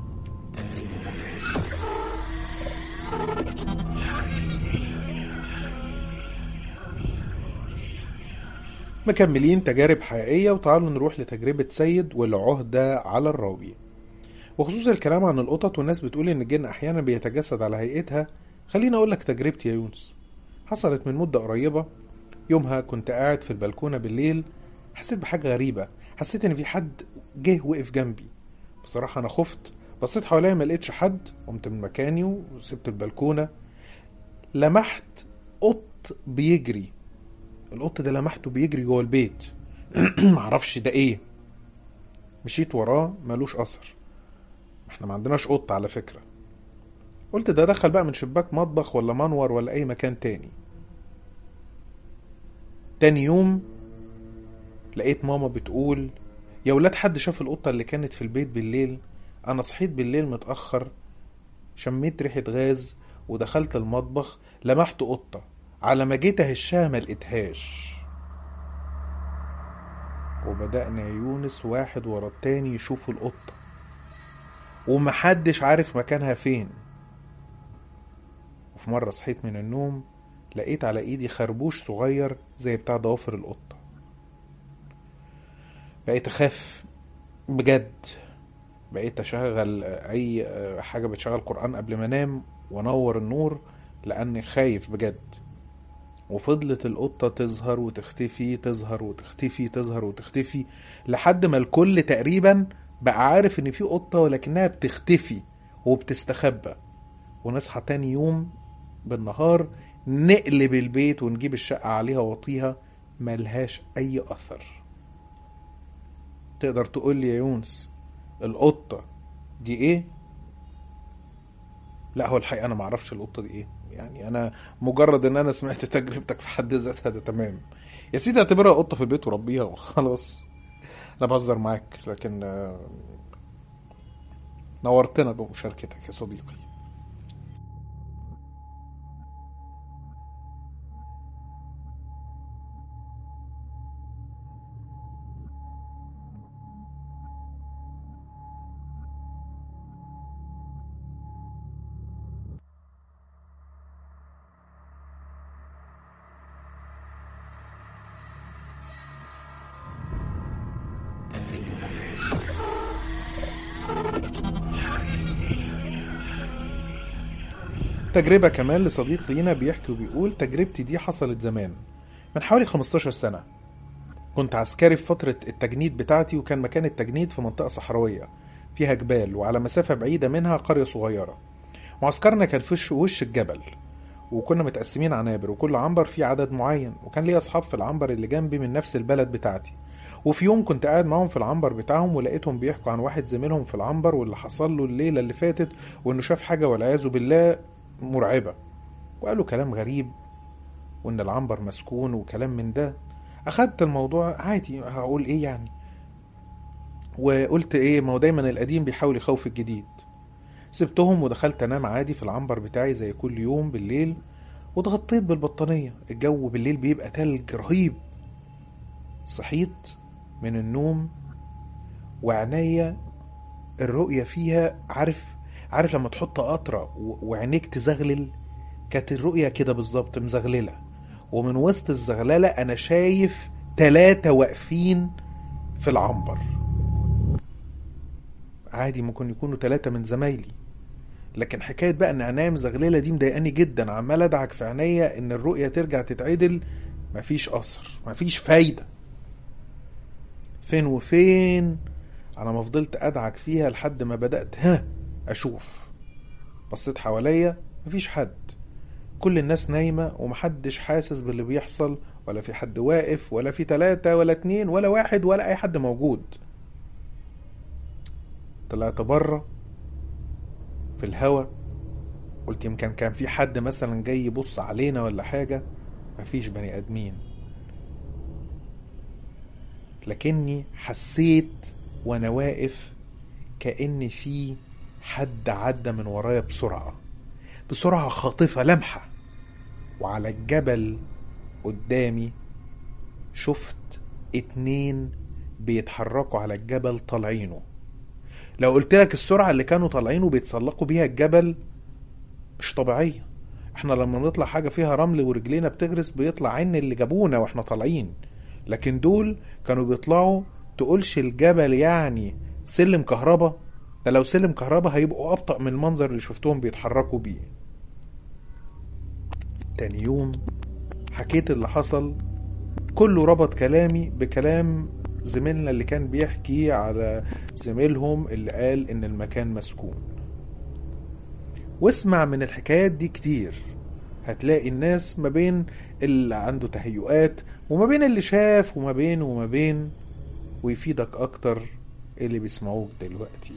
[SPEAKER 1] مكملين تجارب حقيقية وتعالوا نروح لتجربة سيد والعهدة على الراوي وخصوص الكلام عن القطط والناس بتقول ان الجن احيانا بيتجسد على هيئتها خليني اقول لك تجربتي يا يونس حصلت من مدة قريبة يومها كنت قاعد في البلكونة بالليل حسيت بحاجة غريبة حسيت ان في حد جه وقف جنبي بصراحة انا خفت بصيت حواليا ما لقيتش حد قمت من مكاني وسبت البلكونة لمحت قط بيجري القط ده لمحته بيجري جوه البيت معرفش ده ايه مشيت وراه ملوش اثر احنا ما عندناش قط على فكرة قلت ده دخل بقى من شباك مطبخ ولا منور ولا اي مكان تاني تاني يوم لقيت ماما بتقول يا ولاد حد شاف القطة اللي كانت في البيت بالليل انا صحيت بالليل متأخر شميت ريحة غاز ودخلت المطبخ لمحت قطة على ما جيت اهشها ما لقيتهاش وبدأنا يا يونس واحد ورا التاني يشوفوا القطة ومحدش عارف مكانها فين وفي مرة صحيت من النوم لقيت على ايدي خربوش صغير زي بتاع ضوافر القطة بقيت اخاف بجد بقيت اشغل اي حاجة بتشغل قرآن قبل ما انام وانور النور لاني خايف بجد وفضلت القطة تظهر وتختفي تظهر وتختفي تظهر وتختفي لحد ما الكل تقريبا بقى عارف ان في قطة ولكنها بتختفي وبتستخبى ونصحى تاني يوم بالنهار نقلب البيت ونجيب الشقة عليها وطيها ملهاش اي اثر تقدر تقول لي يا يونس القطة دي ايه لا هو الحقيقة انا معرفش القطة دي ايه يعني انا مجرد ان انا سمعت تجربتك في حد ذاتها ده تمام يا سيدي اعتبرها قطة في البيت وربيها وخلاص انا بهزر معاك لكن آه، نورتنا بمشاركتك يا صديقي تجربة كمان لصديق لينا بيحكي وبيقول تجربتي دي حصلت زمان من حوالي 15 سنة كنت عسكري في فترة التجنيد بتاعتي وكان مكان التجنيد في منطقة صحراوية فيها جبال وعلى مسافة بعيدة منها قرية صغيرة معسكرنا كان في وش- وش الجبل وكنا متقسمين عنابر وكل عنبر فيه عدد معين وكان ليا اصحاب في العنبر اللي جنبي من نفس البلد بتاعتي وفي يوم كنت قاعد معاهم في العنبر بتاعهم ولقيتهم بيحكوا عن واحد زميلهم في العنبر واللي حصل له الليله اللي فاتت وانه شاف حاجه والعياذ بالله مرعبه وقالوا كلام غريب وان العنبر مسكون وكلام من ده اخدت الموضوع عادي هقول ايه يعني وقلت ايه ما هو دايما القديم بيحاول يخوف الجديد سبتهم ودخلت انام عادي في العنبر بتاعي زي كل يوم بالليل واتغطيت بالبطانية الجو بالليل بيبقى تلج رهيب صحيت من النوم وعينيا الرؤية فيها عارف عارف لما تحط قطرة و- وعينيك تزغلل كانت الرؤية كده بالظبط مزغللة ومن وسط الزغللة أنا شايف تلاتة واقفين في العنبر عادي ممكن يكونوا تلاتة من زمايلي لكن حكاية بقى ان عينيا مزغللة دي مضايقاني جدا عمال ادعك في عينيا ان الرؤية ترجع تتعدل مفيش اثر مفيش فايدة فين وفين على ما فضلت ادعك فيها لحد ما بدأت ها اشوف بصيت حواليا مفيش حد كل الناس نايمة ومحدش حاسس باللي بيحصل ولا في حد واقف ولا في تلاتة ولا اتنين ولا واحد ولا اي حد موجود طلعت بره في الهوا قلت يمكن كان في حد مثلا جاي يبص علينا ولا حاجة مفيش بني آدمين لكني حسيت وانا واقف كأن في حد عدى من ورايا بسرعة بسرعة خاطفة لمحة وعلى الجبل قدامي شفت اتنين بيتحركوا على الجبل طالعينه لو قلت لك السرعة اللي كانوا طالعينه بيتسلقوا بيها الجبل مش طبيعية احنا لما نطلع حاجة فيها رمل ورجلينا بتغرس بيطلع عين اللي جابونا واحنا طالعين لكن دول كانوا بيطلعوا تقولش الجبل يعني سلم كهربا ده لو سلم كهربا هيبقوا أبطأ من المنظر اللي شفتهم بيتحركوا بيه تاني يوم حكيت اللي حصل كله ربط كلامي بكلام زميلنا اللي كان بيحكي على زميلهم اللي قال ان المكان مسكون واسمع من الحكايات دي كتير هتلاقي الناس ما بين اللي عنده تهيؤات وما بين اللي شاف وما بين وما بين ويفيدك اكتر اللي بيسمعوك دلوقتي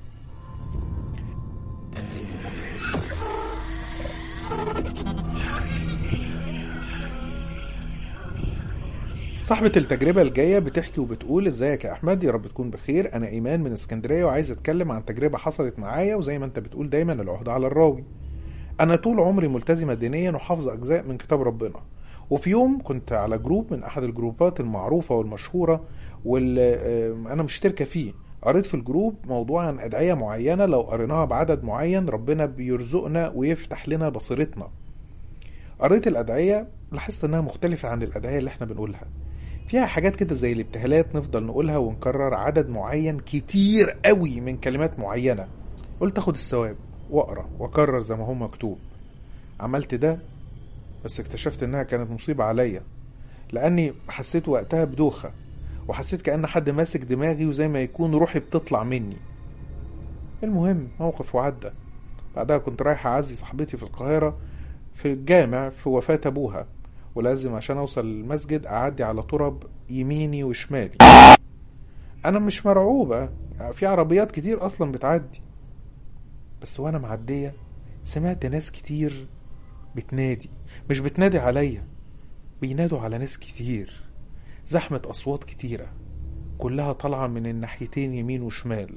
[SPEAKER 1] صاحبة التجربة الجاية بتحكي وبتقول ازيك يا احمد يا رب تكون بخير انا ايمان من اسكندرية وعايز اتكلم عن تجربة حصلت معايا وزي ما انت بتقول دايما العهدة على الراوي انا طول عمري ملتزمة دينيا وحافظة اجزاء من كتاب ربنا وفي يوم كنت على جروب من احد الجروبات المعروفة والمشهورة واللي آه، انا مشتركة فيه قريت في الجروب موضوع عن ادعية معينة لو قريناها بعدد معين ربنا بيرزقنا ويفتح لنا بصيرتنا قريت الادعية لاحظت انها مختلفة عن الادعية اللي احنا بنقولها فيها حاجات كده زي الابتهالات نفضل نقولها ونكرر عدد معين كتير قوي من كلمات معينة قلت اخد الثواب واقرا واكرر زي ما هو مكتوب عملت ده بس اكتشفت انها كانت مصيبة عليا لاني حسيت وقتها بدوخة وحسيت كأن حد ماسك دماغي وزي ما يكون روحي بتطلع مني المهم موقف وعدى بعدها كنت رايح أعزي صاحبتي في القاهرة في الجامع في وفاة أبوها ولازم عشان أوصل المسجد أعدي على تراب يميني وشمالي أنا مش مرعوبة في عربيات كتير أصلا بتعدي بس وأنا معدية سمعت ناس كتير بتنادي مش بتنادي عليا بينادوا على ناس كتير زحمة أصوات كتيرة كلها طالعة من الناحيتين يمين وشمال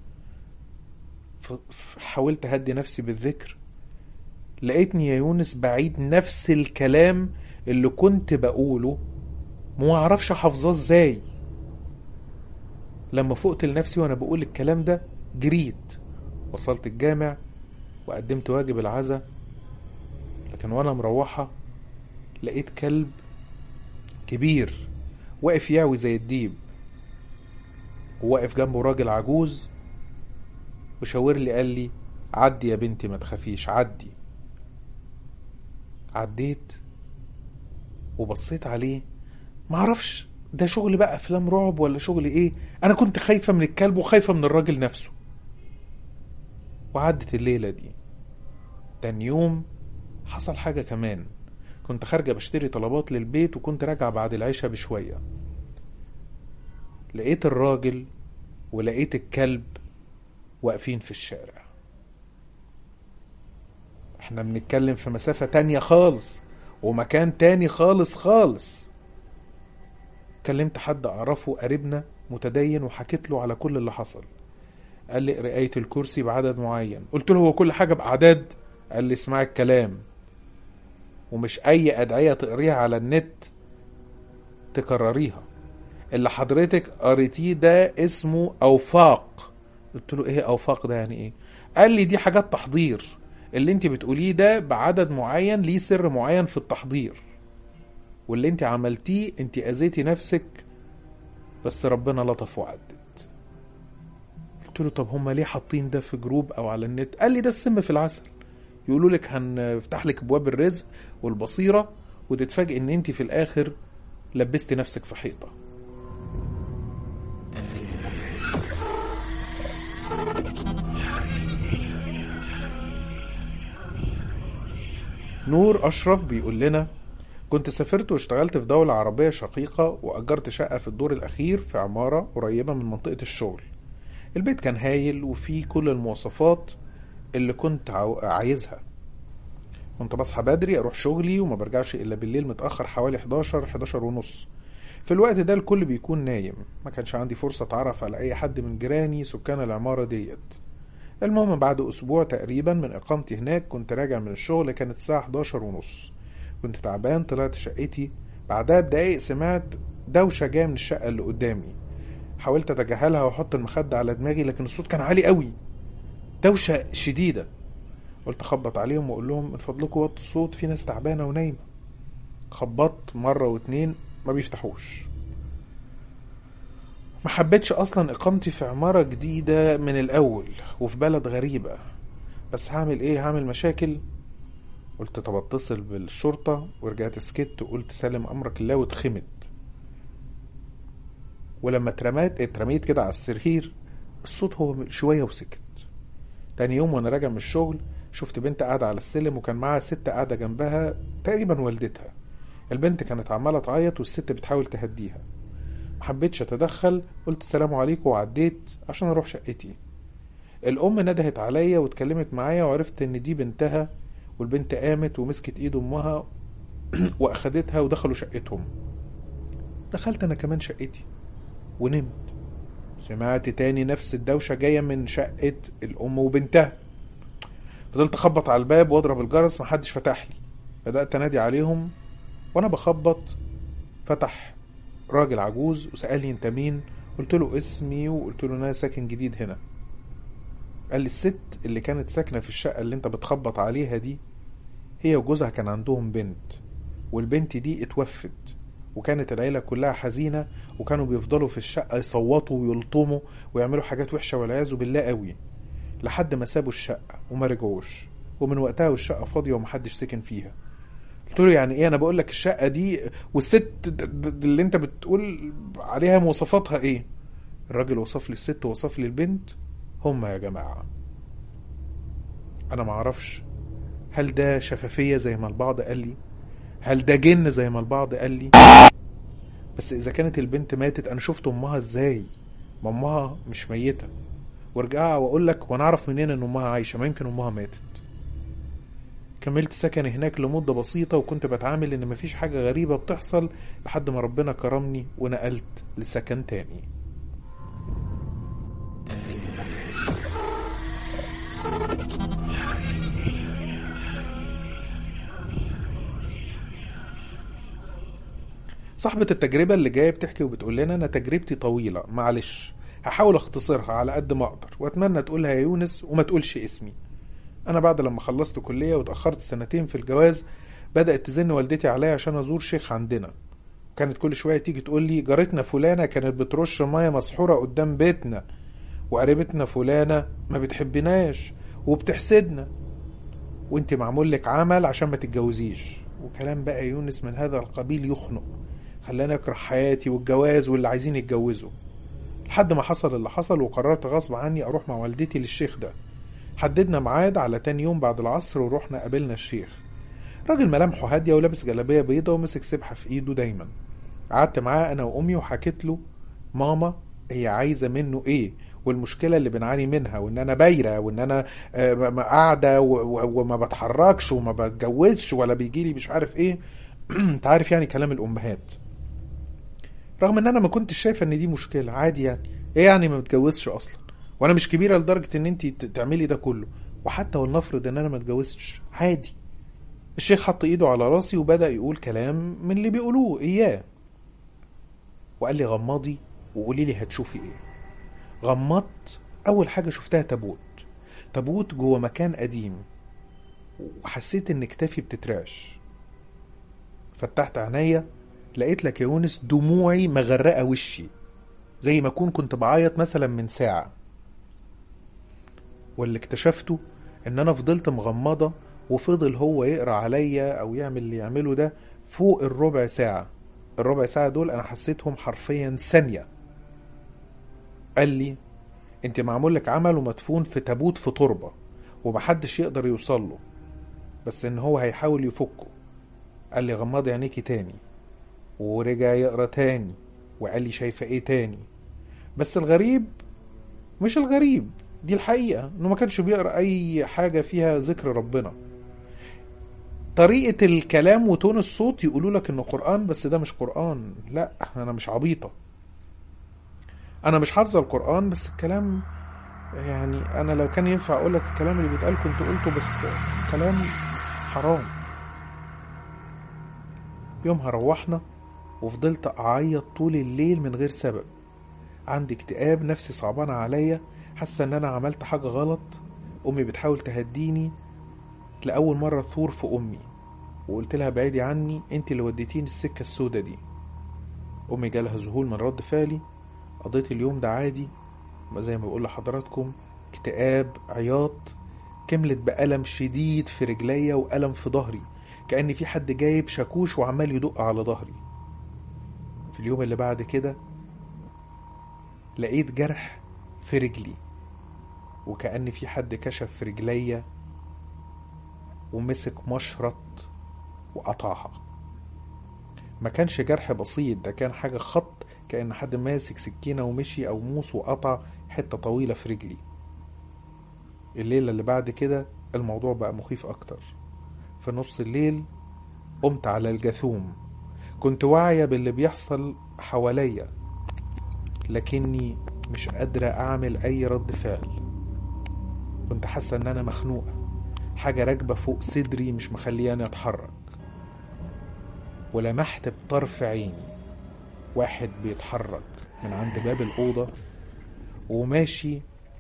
[SPEAKER 1] ف- ف- حاولت أهدي نفسي بالذكر لقيتني يا يونس بعيد نفس الكلام اللي كنت بقوله وما اعرفش حافظاه ازاي لما فقت لنفسي وانا بقول الكلام ده جريت وصلت الجامع وقدمت واجب العزا لكن وانا مروحة لقيت كلب كبير واقف يعوي زي الديب وواقف جنبه راجل عجوز وشاور لي قال لي عدي يا بنتي ما تخافيش عدي عديت وبصيت عليه معرفش ده شغل بقى افلام رعب ولا شغل ايه انا كنت خايفه من الكلب وخايفه من الراجل نفسه وعدت الليله دي تاني يوم حصل حاجه كمان كنت خارجه بشتري طلبات للبيت وكنت راجعه بعد العشاء بشويه لقيت الراجل ولقيت الكلب واقفين في الشارع احنا بنتكلم في مسافة تانية خالص ومكان تاني خالص خالص كلمت حد اعرفه قريبنا متدين وحكيت له على كل اللي حصل قال لي قراية الكرسي بعدد معين قلت له هو كل حاجة بأعداد قال لي اسمع الكلام ومش أي أدعية تقريها على النت تكرريها اللي حضرتك قريتيه ده اسمه أوفاق قلت له ايه أوفاق ده يعني ايه قال لي دي حاجات تحضير اللي انت بتقوليه ده بعدد معين ليه سر معين في التحضير واللي انت عملتيه انت اذيتي نفسك بس ربنا لطف وعدت قلت له طب هم ليه حاطين ده في جروب او على النت قال لي ده السم في العسل يقولوا لك هنفتح لك ابواب الرزق والبصيره وتتفاجئ ان انت في الاخر لبستي نفسك في حيطه نور أشرف بيقول لنا كنت سافرت واشتغلت في دولة عربية شقيقة وأجرت شقة في الدور الأخير في عمارة قريبة من منطقة الشغل البيت كان هايل وفيه كل المواصفات اللي كنت عاو- عايزها كنت بصحى بدري أروح شغلي وما برجعش إلا بالليل متأخر حوالي 11 11 ونص في الوقت ده الكل بيكون نايم ما كانش عندي فرصة أتعرف على أي حد من جيراني سكان العمارة ديت المهم بعد أسبوع تقريبا من إقامتي هناك كنت راجع من الشغل كانت الساعة 11 ونص كنت تعبان طلعت شقتي بعدها بدقايق سمعت دوشة جاية من الشقة اللي قدامي حاولت أتجاهلها وأحط المخدة على دماغي لكن الصوت كان عالي قوي دوشة شديدة قلت أخبط عليهم وأقول لهم من فضلكم وطوا الصوت في ناس تعبانة ونايمة خبطت مرة واتنين ما بيفتحوش ما حبيتش اصلا اقامتي في عمارة جديدة من الاول وفي بلد غريبة بس هعمل ايه هعمل مشاكل قلت طب اتصل بالشرطة ورجعت سكت وقلت سلم امرك الله واتخمت ولما اترميت اترميت كده على السرير الصوت هو شوية وسكت تاني يوم وانا راجع من الشغل شفت بنت قاعدة على السلم وكان معاها ست قاعدة جنبها تقريبا والدتها البنت كانت عمالة تعيط والست بتحاول تهديها محبتش اتدخل قلت السلام عليكم وعديت عشان اروح شقتي الام ندهت عليا واتكلمت معايا وعرفت ان دي بنتها والبنت قامت ومسكت ايد امها واخدتها ودخلوا شقتهم دخلت انا كمان شقتي ونمت سمعت تاني نفس الدوشة جاية من شقة الأم وبنتها فضلت أخبط على الباب وأضرب الجرس محدش فتح لي بدأت أنادي عليهم وأنا بخبط فتح راجل عجوز وسألني أنت مين قلت له اسمي وقلت له أنا ساكن جديد هنا قال لي الست اللي كانت ساكنة في الشقة اللي أنت بتخبط عليها دي هي وجوزها كان عندهم بنت والبنت دي اتوفت وكانت العيلة كلها حزينة وكانوا بيفضلوا في الشقة يصوتوا ويلطموا ويعملوا حاجات وحشة والعياذ بالله قوي لحد ما سابوا الشقة وما رجعوش ومن وقتها والشقة فاضية ومحدش سكن فيها قلت له يعني ايه انا بقول لك الشقة دي والست د- د- اللي انت بتقول عليها مواصفاتها ايه الراجل وصف لي الست ووصف لي البنت هما يا جماعة انا معرفش هل ده شفافية زي ما البعض قال لي هل ده جن زي ما البعض قال لي بس اذا كانت البنت ماتت انا شفت امها ازاي ما امها مش ميتة وارجع واقول لك وانا اعرف منين ان امها عايشة ما يمكن امها ماتت كملت سكني هناك لمدة بسيطة وكنت بتعامل ان مفيش حاجة غريبة بتحصل لحد ما ربنا كرمني ونقلت لسكن تاني صاحبة التجربة اللي جاية بتحكي وبتقول لنا أنا تجربتي طويلة معلش هحاول أختصرها على قد ما أقدر وأتمنى تقولها يا يونس وما تقولش اسمي أنا بعد لما خلصت كلية وتأخرت سنتين في الجواز بدأت تزن والدتي عليا عشان أزور شيخ عندنا كانت كل شوية تيجي تقول لي جارتنا فلانة كانت بترش مية مسحورة قدام بيتنا وقريبتنا فلانة ما بتحبناش وبتحسدنا وانت معمول لك عمل عشان ما تتجوزيش وكلام بقى يونس من هذا القبيل يخنق خلاني اكره حياتي والجواز واللي عايزين يتجوزوا لحد ما حصل اللي حصل وقررت غصب عني اروح مع والدتي للشيخ ده حددنا ميعاد على تاني يوم بعد العصر ورحنا قابلنا الشيخ راجل ملامحه هادية ولابس جلابية بيضة ومسك سبحة في ايده دايما قعدت معاه انا وامي وحكيت له ماما هي عايزة منه ايه والمشكلة اللي بنعاني منها وان انا بايرة وان انا آه، م- م- قاعدة و- و- وما بتحركش وما بتجوزش ولا بيجيلي مش عارف ايه انت عارف يعني كلام الامهات رغم ان انا ما كنتش شايفه ان دي مشكله عادي يعني ايه يعني ما بتجوزش اصلا وانا مش كبيره لدرجه ان انت تعملي ده كله وحتى ولنفرض ان انا ما اتجوزتش عادي الشيخ حط ايده على راسي وبدا يقول كلام من اللي بيقولوه اياه وقال لي غمضي وقولي لي هتشوفي ايه غمضت اول حاجه شفتها تابوت تابوت جوه مكان قديم وحسيت ان كتافي بتترعش فتحت عينيا لقيت لك يا يونس دموعي مغرقه وشي زي ما اكون كنت بعيط مثلا من ساعه واللي اكتشفته ان انا فضلت مغمضه وفضل هو يقرا عليا او يعمل اللي يعمله ده فوق الربع ساعه الربع ساعه دول انا حسيتهم حرفيا ثانيه قال لي انت معمول لك عمل ومدفون في تابوت في تربه ومحدش يقدر يوصل له بس ان هو هيحاول يفكه قال لي غمضي عينيكي تاني ورجع يقرا تاني وقال لي شايفه ايه تاني بس الغريب مش الغريب دي الحقيقه انه ما كانش بيقرا اي حاجه فيها ذكر ربنا طريقه الكلام وتون الصوت يقولوا لك انه قران بس ده مش قران لا انا مش عبيطه انا مش حافظه القران بس الكلام يعني انا لو كان ينفع اقول لك الكلام اللي بيتقال كنت قلته بس كلام حرام يومها روحنا وفضلت أعيط طول الليل من غير سبب عندي اكتئاب نفسي صعبانة عليا حاسة إن أنا عملت حاجة غلط أمي بتحاول تهديني لأول مرة ثور في أمي وقلت لها بعيدي عني انت اللي وديتيني السكة السودة دي أمي جالها ذهول من رد فعلي قضيت اليوم ده عادي زي ما بقول لحضراتكم اكتئاب عياط كملت بألم شديد في رجليا وألم في ظهري كأن في حد جايب شاكوش وعمال يدق على ظهري في اليوم اللي بعد كده لقيت جرح في رجلي وكأن في حد كشف في رجليا ومسك مشرط وقطعها ما كانش جرح بسيط ده كان حاجة خط كأن حد ماسك سكينة ومشي أو موس وقطع حتة طويلة في رجلي الليلة اللي بعد كده الموضوع بقى مخيف أكتر في نص الليل قمت على الجاثوم كنت واعية باللي بيحصل حواليا لكني مش قادرة أعمل أي رد فعل كنت حاسة إن أنا مخنوقة حاجة راكبة فوق صدري مش مخلياني أتحرك ولمحت بطرف عيني واحد بيتحرك من عند باب الأوضة وماشي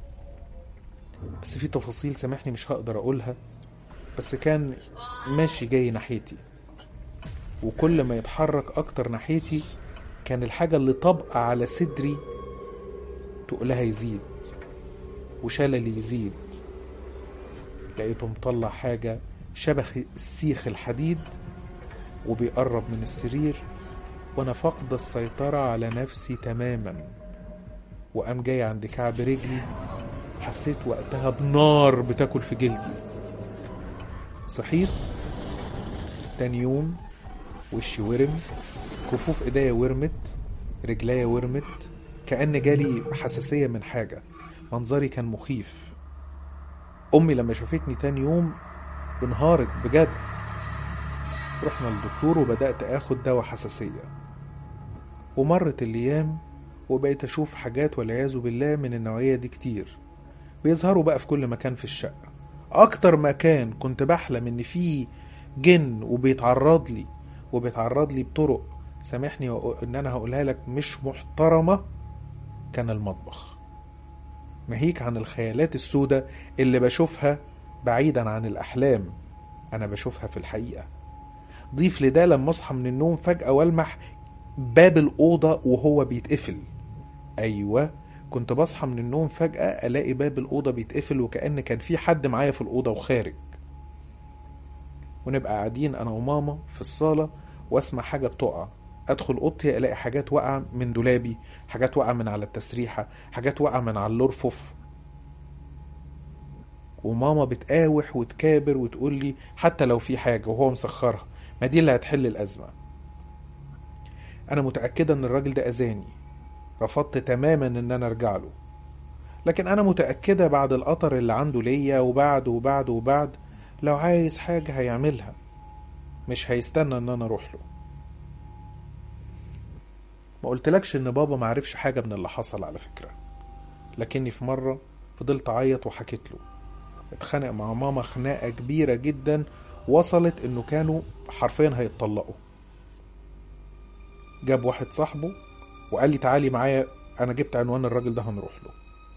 [SPEAKER 1] بس في تفاصيل سامحني مش هقدر أقولها بس كان ماشي جاي ناحيتي وكل ما يتحرك أكتر ناحيتي كان الحاجة اللي طابقة على صدري تقلها يزيد وشللي يزيد لقيته مطلع حاجة شبه السيخ الحديد وبيقرب من السرير وانا فاقدة السيطرة على نفسي تماما وقام جاي عند كعب رجلي حسيت وقتها بنار بتاكل في جلدي صحيت تاني يوم وشي ورم كفوف ايديا ورمت رجليا ورمت كأن جالي حساسية من حاجة منظري كان مخيف أمي لما شافتني تاني يوم انهارت بجد رحنا للدكتور وبدأت آخد دواء حساسية ومرت الأيام وبقيت أشوف حاجات والعياذ بالله من النوعية دي كتير بيظهروا بقى في كل مكان في الشقة أكتر مكان كنت بحلم إن فيه جن وبيتعرض لي وبيتعرض لي بطرق سامحني إن أنا هقولها لك مش محترمة كان المطبخ ناهيك عن الخيالات السوداء اللي بشوفها بعيدا عن الأحلام أنا بشوفها في الحقيقة ضيف لده لما أصحى من النوم فجأة والمح باب الأوضة وهو بيتقفل أيوة كنت بصحى من النوم فجأة ألاقي باب الأوضة بيتقفل وكأن كان في حد معايا في الأوضة وخارج ونبقى قاعدين انا وماما في الصالة واسمع حاجة بتقع ادخل اوضتي الاقي حاجات واقعة من دولابي حاجات واقعة من على التسريحة حاجات واقعة من على الرفوف وماما بتقاوح وتكابر وتقول لي حتى لو في حاجة وهو مسخرها ما دي اللي هتحل الأزمة أنا متأكدة إن الراجل ده أذاني رفضت تماما إن أنا أرجع له لكن أنا متأكدة بعد القطر اللي عنده ليا وبعد وبعد وبعد لو عايز حاجة هيعملها مش هيستنى إن أنا أروح له ما قلتلكش إن بابا معرفش حاجة من اللي حصل على فكرة لكني في مرة فضلت أعيط وحكيت له اتخانق مع ماما خناقة كبيرة جدا وصلت انه كانوا حرفيا هيتطلقوا جاب واحد صاحبه وقال لي تعالي معايا انا جبت عنوان الراجل ده هنروح له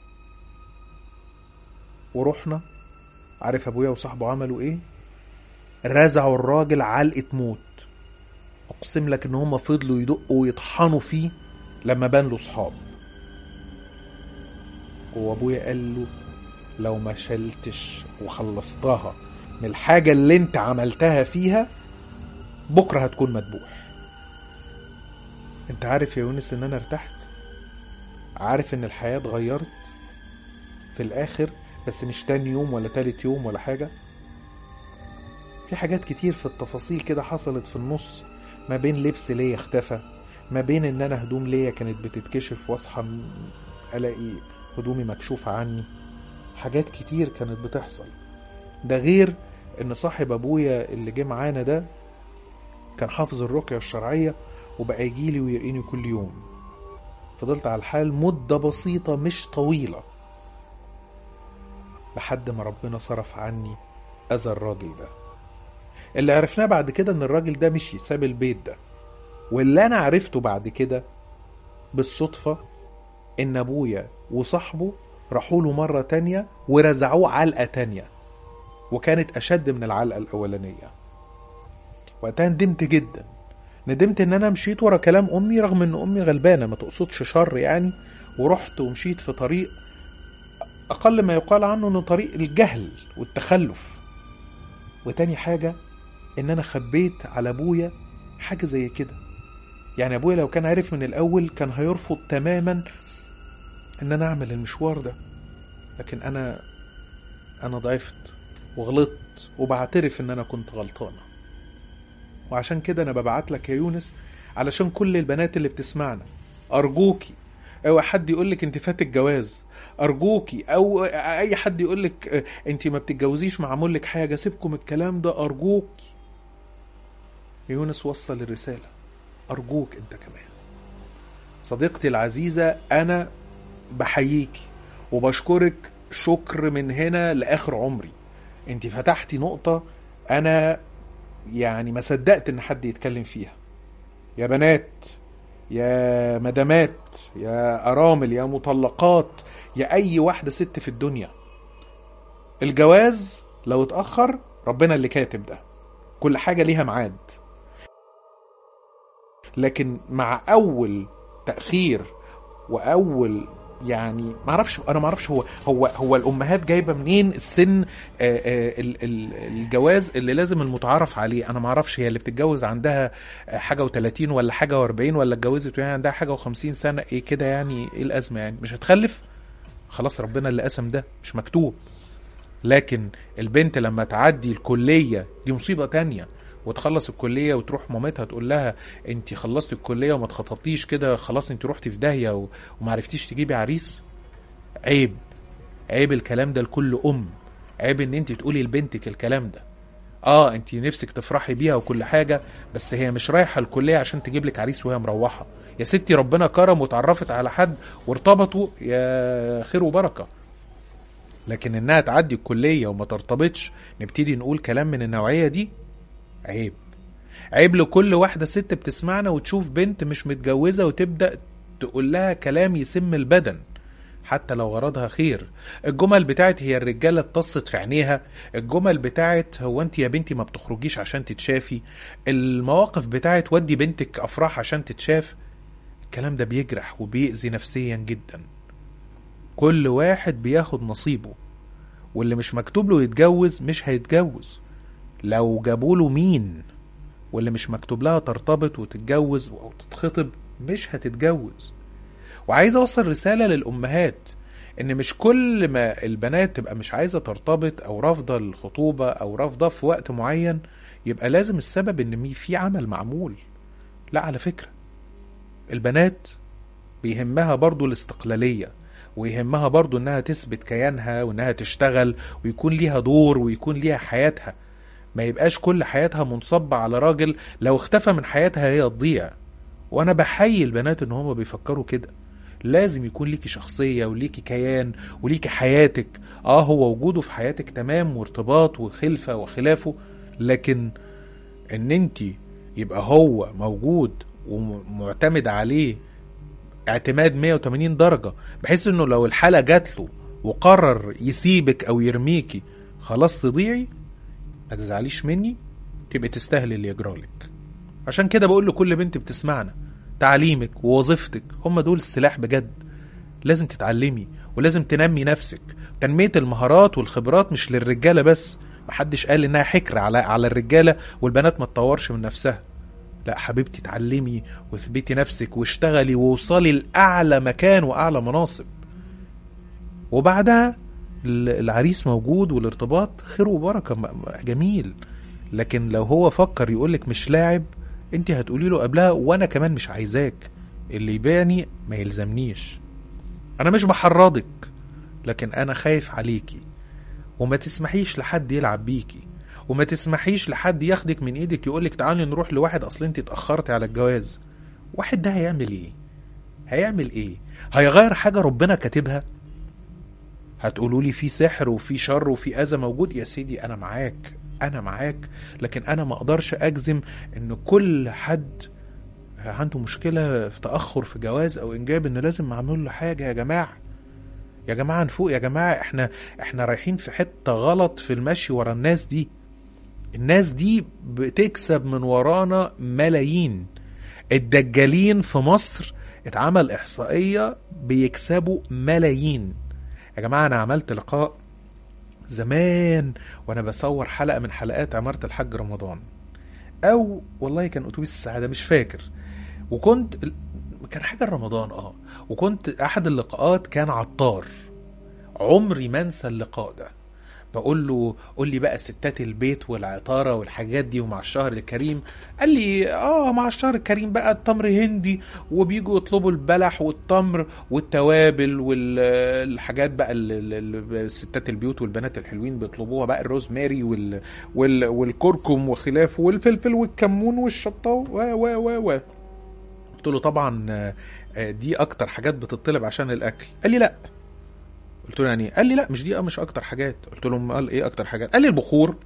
[SPEAKER 1] ورحنا عارف ابويا وصاحبه عملوا ايه رزعوا الراجل علقة موت اقسم لك ان هم فضلوا يدقوا ويطحنوا فيه لما بان له صحاب وابويا قال له لو ما شلتش وخلصتها من الحاجة اللي انت عملتها فيها بكرة هتكون مدبوح انت عارف يا يونس ان انا ارتحت عارف ان الحياة اتغيرت في الاخر بس مش تاني يوم ولا تالت يوم ولا حاجة في حاجات كتير في التفاصيل كده حصلت في النص ما بين لبس ليا اختفى ما بين ان انا هدوم ليا كانت بتتكشف واصحى الاقي هدومي مكشوفة عني حاجات كتير كانت بتحصل ده غير ان صاحب ابويا اللي جه معانا ده كان حافظ الرقية الشرعية وبقى يجيلي ويرقيني كل يوم فضلت على الحال مدة بسيطة مش طويلة لحد ما ربنا صرف عني أذى الراجل ده اللي عرفناه بعد كده ان الراجل ده مشي ساب البيت ده واللي انا عرفته بعد كده بالصدفة ان ابويا وصاحبه راحوا له مرة تانية ورزعوه علقة تانية وكانت أشد من العلقة الأولانية وقتها ندمت جدا ندمت إن أنا مشيت ورا كلام أمي رغم إن أمي غلبانة ما تقصدش شر يعني ورحت ومشيت في طريق أقل ما يقال عنه إنه طريق الجهل والتخلف وتاني حاجة إن أنا خبيت على أبويا حاجة زي كده يعني أبويا لو كان عارف من الأول كان هيرفض تماما ان انا اعمل المشوار ده لكن انا انا ضعفت وغلطت وبعترف ان انا كنت غلطانه وعشان كده انا ببعت لك يا يونس علشان كل البنات اللي بتسمعنا ارجوكي او حد يقول لك انت فات الجواز ارجوكي او اي حد يقول لك انت ما بتتجوزيش معمول لك حاجه سيبكم الكلام ده ارجوكي يونس وصل الرساله ارجوك انت كمان صديقتي العزيزه انا بحييكي وبشكرك شكر من هنا لاخر عمري انت فتحتي نقطه انا يعني ما صدقت ان حد يتكلم فيها يا بنات يا مدامات يا ارامل يا مطلقات يا اي واحده ست في الدنيا الجواز لو اتاخر ربنا اللي كاتب ده كل حاجه ليها ميعاد لكن مع اول تاخير واول يعني ما اعرفش انا ما اعرفش هو هو هو الامهات جايبه منين السن آآ آآ ال- ال- الجواز اللي لازم المتعارف عليه انا ما اعرفش هي اللي بتتجوز عندها حاجه و30 ولا حاجه و40 ولا اتجوزت وهي عندها حاجه و50 سنه ايه كده يعني ايه الازمه يعني مش هتخلف خلاص ربنا اللي قسم ده مش مكتوب لكن البنت لما تعدي الكليه دي مصيبه تانية وتخلص الكليه وتروح مامتها تقول لها انت خلصت الكليه وما اتخطبتيش كده خلاص انت رحتي في داهيه و- وما عرفتيش تجيبي عريس عيب عيب الكلام ده لكل ام عيب ان انت تقولي لبنتك الكلام ده اه انت نفسك تفرحي بيها وكل حاجه بس هي مش رايحه الكليه عشان تجيب لك عريس وهي مروحه يا ستي ربنا كرم واتعرفت على حد وارتبطوا يا خير وبركه لكن انها تعدي الكليه وما ترتبطش نبتدي نقول كلام من النوعيه دي عيب عيب لكل واحده ست بتسمعنا وتشوف بنت مش متجوزه وتبدا تقول لها كلام يسم البدن حتى لو غرضها خير الجمل بتاعت هي الرجاله اتصت في عينيها الجمل بتاعت هو انت يا بنتي ما بتخرجيش عشان تتشافي المواقف بتاعت ودي بنتك افراح عشان تتشاف الكلام ده بيجرح وبيأذي نفسيا جدا كل واحد بياخد نصيبه واللي مش مكتوب له يتجوز مش هيتجوز لو جابوله مين واللي مش مكتوب لها ترتبط وتتجوز او تتخطب مش هتتجوز وعايز اوصل رسالة للامهات ان مش كل ما البنات تبقى مش عايزة ترتبط او رافضة الخطوبة او رافضة في وقت معين يبقى لازم السبب ان مي- في عمل معمول لا على فكرة البنات بيهمها برضو الاستقلالية ويهمها برضو انها تثبت كيانها وانها تشتغل ويكون ليها دور ويكون ليها حياتها ما يبقاش كل حياتها منصبة على راجل لو اختفى من حياتها هي تضيع وانا بحيي البنات ان هما بيفكروا كده لازم يكون ليكي شخصية وليكي كيان وليكي حياتك اه هو وجوده في حياتك تمام وارتباط وخلفة وخلافه لكن ان انت يبقى هو موجود ومعتمد عليه اعتماد 180 درجة بحيث انه لو الحالة جات له وقرر يسيبك او يرميكي خلاص تضيعي ما تزعليش مني تبقى تستاهلي اللي يجرالك عشان كده بقول لكل بنت بتسمعنا تعليمك ووظيفتك هم دول السلاح بجد لازم تتعلمي ولازم تنمي نفسك تنمية المهارات والخبرات مش للرجالة بس محدش قال انها حكر على على الرجالة والبنات ما تطورش من نفسها لا حبيبتي اتعلمي واثبتي نفسك واشتغلي ووصلي لأعلى مكان وأعلى مناصب وبعدها ال- العريس موجود والارتباط خير وبركة م- م- جميل لكن لو هو فكر يقولك مش لاعب انت هتقولي له قبلها وانا كمان مش عايزاك اللي يباني ما يلزمنيش انا مش بحرضك لكن انا خايف عليكي وما تسمحيش لحد يلعب بيكي وما تسمحيش لحد ياخدك من ايدك يقولك تعالي نروح لواحد اصل انت اتاخرتي على الجواز واحد ده هيعمل ايه هيعمل ايه هيغير حاجه ربنا كاتبها هتقولوا لي في سحر وفي شر وفي اذى موجود يا سيدي انا معاك انا معاك لكن انا ما اقدرش اجزم ان كل حد عنده مشكله في تاخر في جواز او انجاب ان لازم معمول له حاجه يا جماعه يا جماعه نفوق يا جماعه احنا احنا رايحين في حته غلط في المشي ورا الناس دي الناس دي بتكسب من ورانا ملايين الدجالين في مصر اتعمل احصائيه بيكسبوا ملايين يا جماعه انا عملت لقاء زمان وانا بصور حلقه من حلقات عماره الحاج رمضان او والله كان اتوبيس السعاده مش فاكر وكنت كان حاجه رمضان اه وكنت احد اللقاءات كان عطار عمري ما انسى اللقاء ده بقول له قول لي بقى ستات البيت والعطاره والحاجات دي ومع الشهر الكريم قال لي اه مع الشهر الكريم بقى التمر هندي وبيجوا يطلبوا البلح والتمر والتوابل والحاجات بقى اللي ستات البيوت والبنات الحلوين بيطلبوها بقى الروزماري وال... وال... والكركم وخلافه والفلفل والكمون والشطه و و و و قلت له طبعا آه، دي اكتر حاجات بتطلب عشان الاكل قال لي لا قلت له يعني قال لي لا مش دي مش اكتر حاجات قلت له قال ايه اكتر حاجات قال لي البخور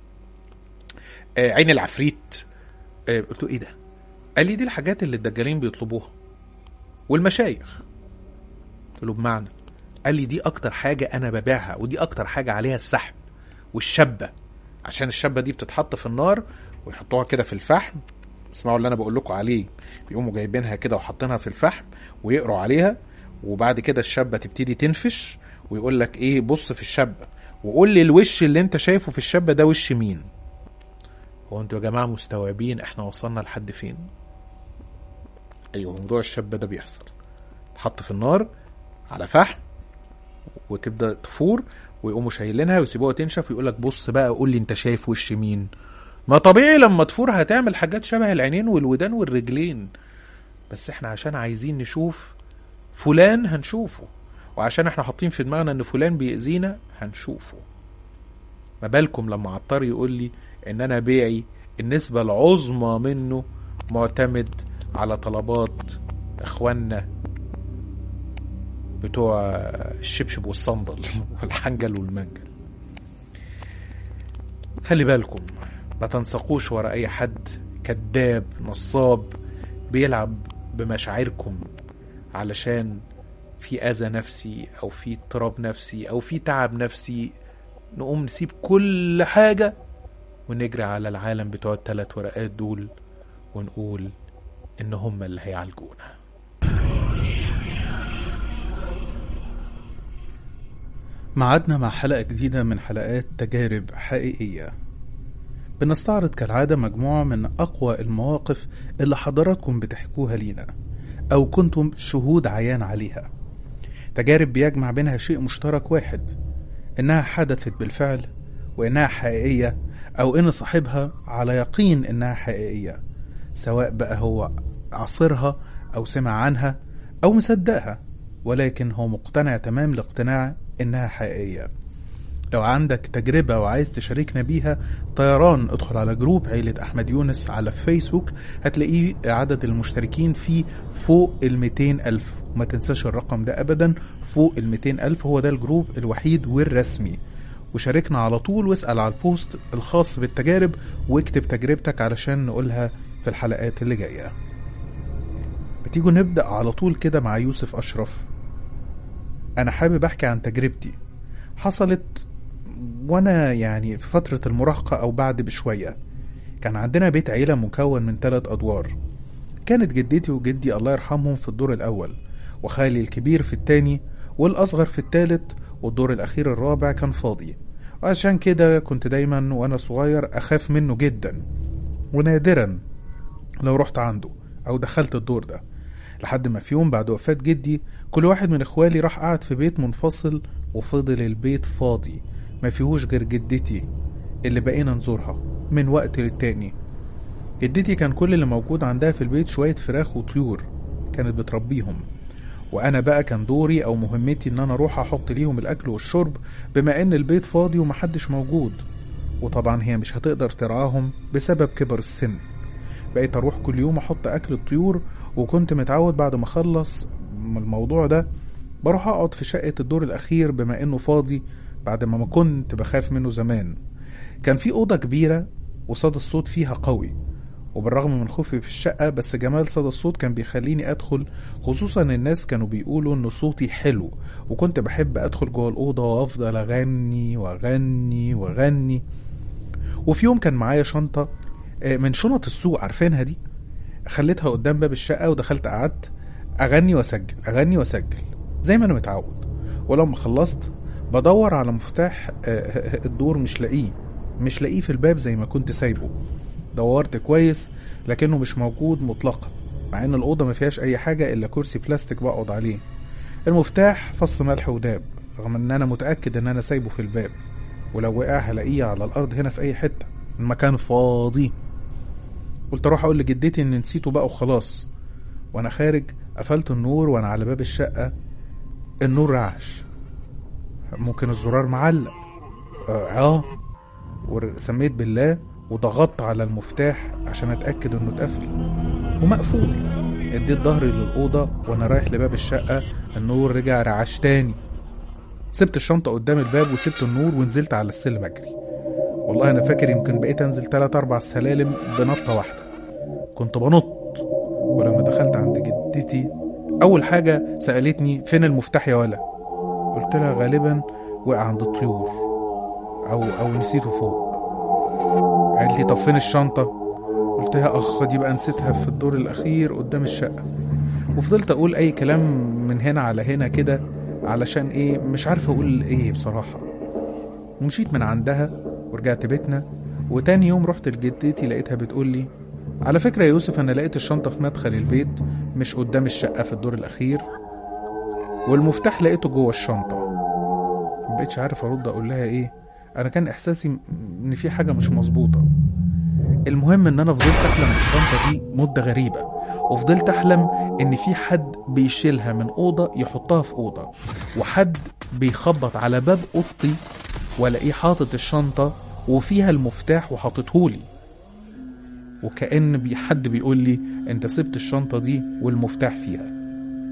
[SPEAKER 1] آه عين العفريت آه قلت له ايه ده قال لي دي الحاجات اللي الدجالين بيطلبوها والمشايخ قلت له بمعنى قال لي دي اكتر حاجه انا ببيعها ودي اكتر حاجه عليها السحب والشبه عشان الشبه دي بتتحط في النار ويحطوها كده في الفحم اسمعوا اللي انا بقول لكم عليه بيقوموا جايبينها كده وحاطينها في الفحم ويقروا عليها وبعد كده الشبه تبتدي تنفش ويقول لك ايه بص في الشبه وقول لي الوش اللي انت شايفه في الشبه ده وش مين هو انتوا يا جماعه مستوعبين احنا وصلنا لحد فين ايوه موضوع الشبه ده بيحصل تحط في النار على فحم وتبدا تفور ويقوموا شايلينها ويسيبوها تنشف ويقول لك بص بقى قول لي انت شايف وش مين ما طبيعي لما تفور هتعمل حاجات شبه العينين والودان والرجلين بس احنا عشان عايزين نشوف فلان هنشوفه وعشان احنا حاطين في دماغنا ان فلان بيأذينا هنشوفه ما بالكم لما عطار يقول لي ان انا بيعي النسبة العظمى منه معتمد على طلبات اخواننا بتوع الشبشب والصندل والحنجل والمنجل خلي بالكم ما تنسقوش ورا اي حد كذاب نصاب بيلعب بمشاعركم علشان في اذى نفسي او في اضطراب نفسي او في تعب نفسي نقوم نسيب كل حاجه ونجري على العالم بتوع الثلاث ورقات دول ونقول ان هم اللي هيعالجونا
[SPEAKER 2] معادنا مع حلقة جديدة من حلقات تجارب حقيقية
[SPEAKER 1] بنستعرض كالعادة مجموعة من أقوى المواقف اللي حضراتكم بتحكوها لينا أو كنتم شهود عيان عليها تجارب بيجمع بينها شيء مشترك واحد إنها حدثت بالفعل وإنها حقيقية أو إن صاحبها على يقين إنها حقيقية سواء بقى هو عاصرها أو سمع عنها أو مصدقها ولكن هو مقتنع تمام الاقتناع إنها حقيقية لو عندك تجربة وعايز تشاركنا بيها طيران ادخل على جروب عيلة أحمد يونس على فيسبوك هتلاقيه عدد المشتركين فيه فوق ال 200 ألف وما تنساش الرقم ده أبدا فوق ال 200 ألف هو ده الجروب الوحيد والرسمي وشاركنا على طول واسأل على البوست الخاص بالتجارب واكتب تجربتك علشان نقولها في الحلقات اللي جاية بتيجوا نبدأ على طول كده مع يوسف أشرف أنا حابب أحكي عن تجربتي حصلت وانا يعني في فترة المراهقة او بعد بشوية كان عندنا بيت عيلة مكون من ثلاث ادوار كانت جدتي وجدي الله يرحمهم في الدور الاول وخالي الكبير في التاني والاصغر في التالت والدور الاخير الرابع كان فاضي وعشان كده كنت دايما وانا صغير اخاف منه جدا ونادرا لو رحت عنده او دخلت الدور ده لحد ما في يوم بعد وفاة جدي كل واحد من اخوالي راح قعد في بيت منفصل وفضل البيت فاضي ما فيهوش غير جدتي اللي بقينا نزورها من وقت للتاني جدتي كان كل اللي موجود عندها في البيت شوية فراخ وطيور كانت بتربيهم وانا بقى كان دوري او مهمتي ان انا اروح احط ليهم الاكل والشرب بما ان البيت فاضي ومحدش موجود وطبعا هي مش هتقدر ترعاهم بسبب كبر السن بقيت اروح كل يوم احط اكل الطيور وكنت متعود بعد ما اخلص الموضوع ده بروح اقعد في شقة الدور الاخير بما انه فاضي بعد ما ما كنت بخاف منه زمان كان في أوضة كبيرة وصدى الصوت فيها قوي وبالرغم من خوفي في الشقة بس جمال صدى الصوت كان بيخليني أدخل خصوصا الناس كانوا بيقولوا إن صوتي حلو وكنت بحب أدخل جوه الأوضة وأفضل أغني وأغني وأغني وفي يوم كان معايا شنطة من شنط السوق عارفينها دي خليتها قدام باب الشقة ودخلت قعدت أغني وأسجل أغني وأسجل زي ما أنا متعود ولما خلصت بدور على مفتاح الدور مش لاقيه مش لاقيه في الباب زي ما كنت سايبه دورت كويس لكنه مش موجود مطلقا مع ان الاوضه ما فيهاش اي حاجه الا كرسي بلاستيك بقعد عليه المفتاح فص ملح وداب رغم ان انا متاكد ان انا سايبه في الباب ولو وقع هلاقيه على الارض هنا في اي حته المكان فاضي قلت اروح اقول لجدتي ان نسيته بقى وخلاص وانا خارج قفلت النور وانا على باب الشقه النور رعش ممكن الزرار معلق اه وسميت بالله وضغطت على المفتاح عشان اتاكد انه اتقفل ومقفول اديت ظهري للاوضه وانا رايح لباب الشقه النور رجع رعش تاني سبت الشنطه قدام الباب وسبت النور ونزلت على السلم اجري والله انا فاكر يمكن بقيت انزل تلات اربع سلالم بنطه واحده كنت بنط ولما دخلت عند جدتي اول حاجه سالتني فين المفتاح يا ولا قلت لها غالبا وقع عند الطيور او او نسيته فوق قالت لي طب فين الشنطه قلت لها اخ دي بقى نسيتها في الدور الاخير قدام الشقه وفضلت اقول اي كلام من هنا على هنا كده علشان ايه مش عارف اقول ايه بصراحه ومشيت من عندها ورجعت بيتنا وتاني يوم رحت لجدتي لقيتها بتقول لي على فكرة يا يوسف أنا لقيت الشنطة في مدخل البيت مش قدام الشقة في الدور الأخير والمفتاح لقيته جوه الشنطة مبقتش عارف أرد أقول لها إيه أنا كان إحساسي إن في حاجة مش مظبوطة المهم إن أنا فضلت أحلم بالشنطة دي مدة غريبة وفضلت أحلم إن في حد بيشيلها من أوضة يحطها في أوضة وحد بيخبط على باب أوضتي وألاقيه حاطط الشنطة وفيها المفتاح وحاططهولي وكأن بي حد بيقول لي انت سبت الشنطة دي والمفتاح فيها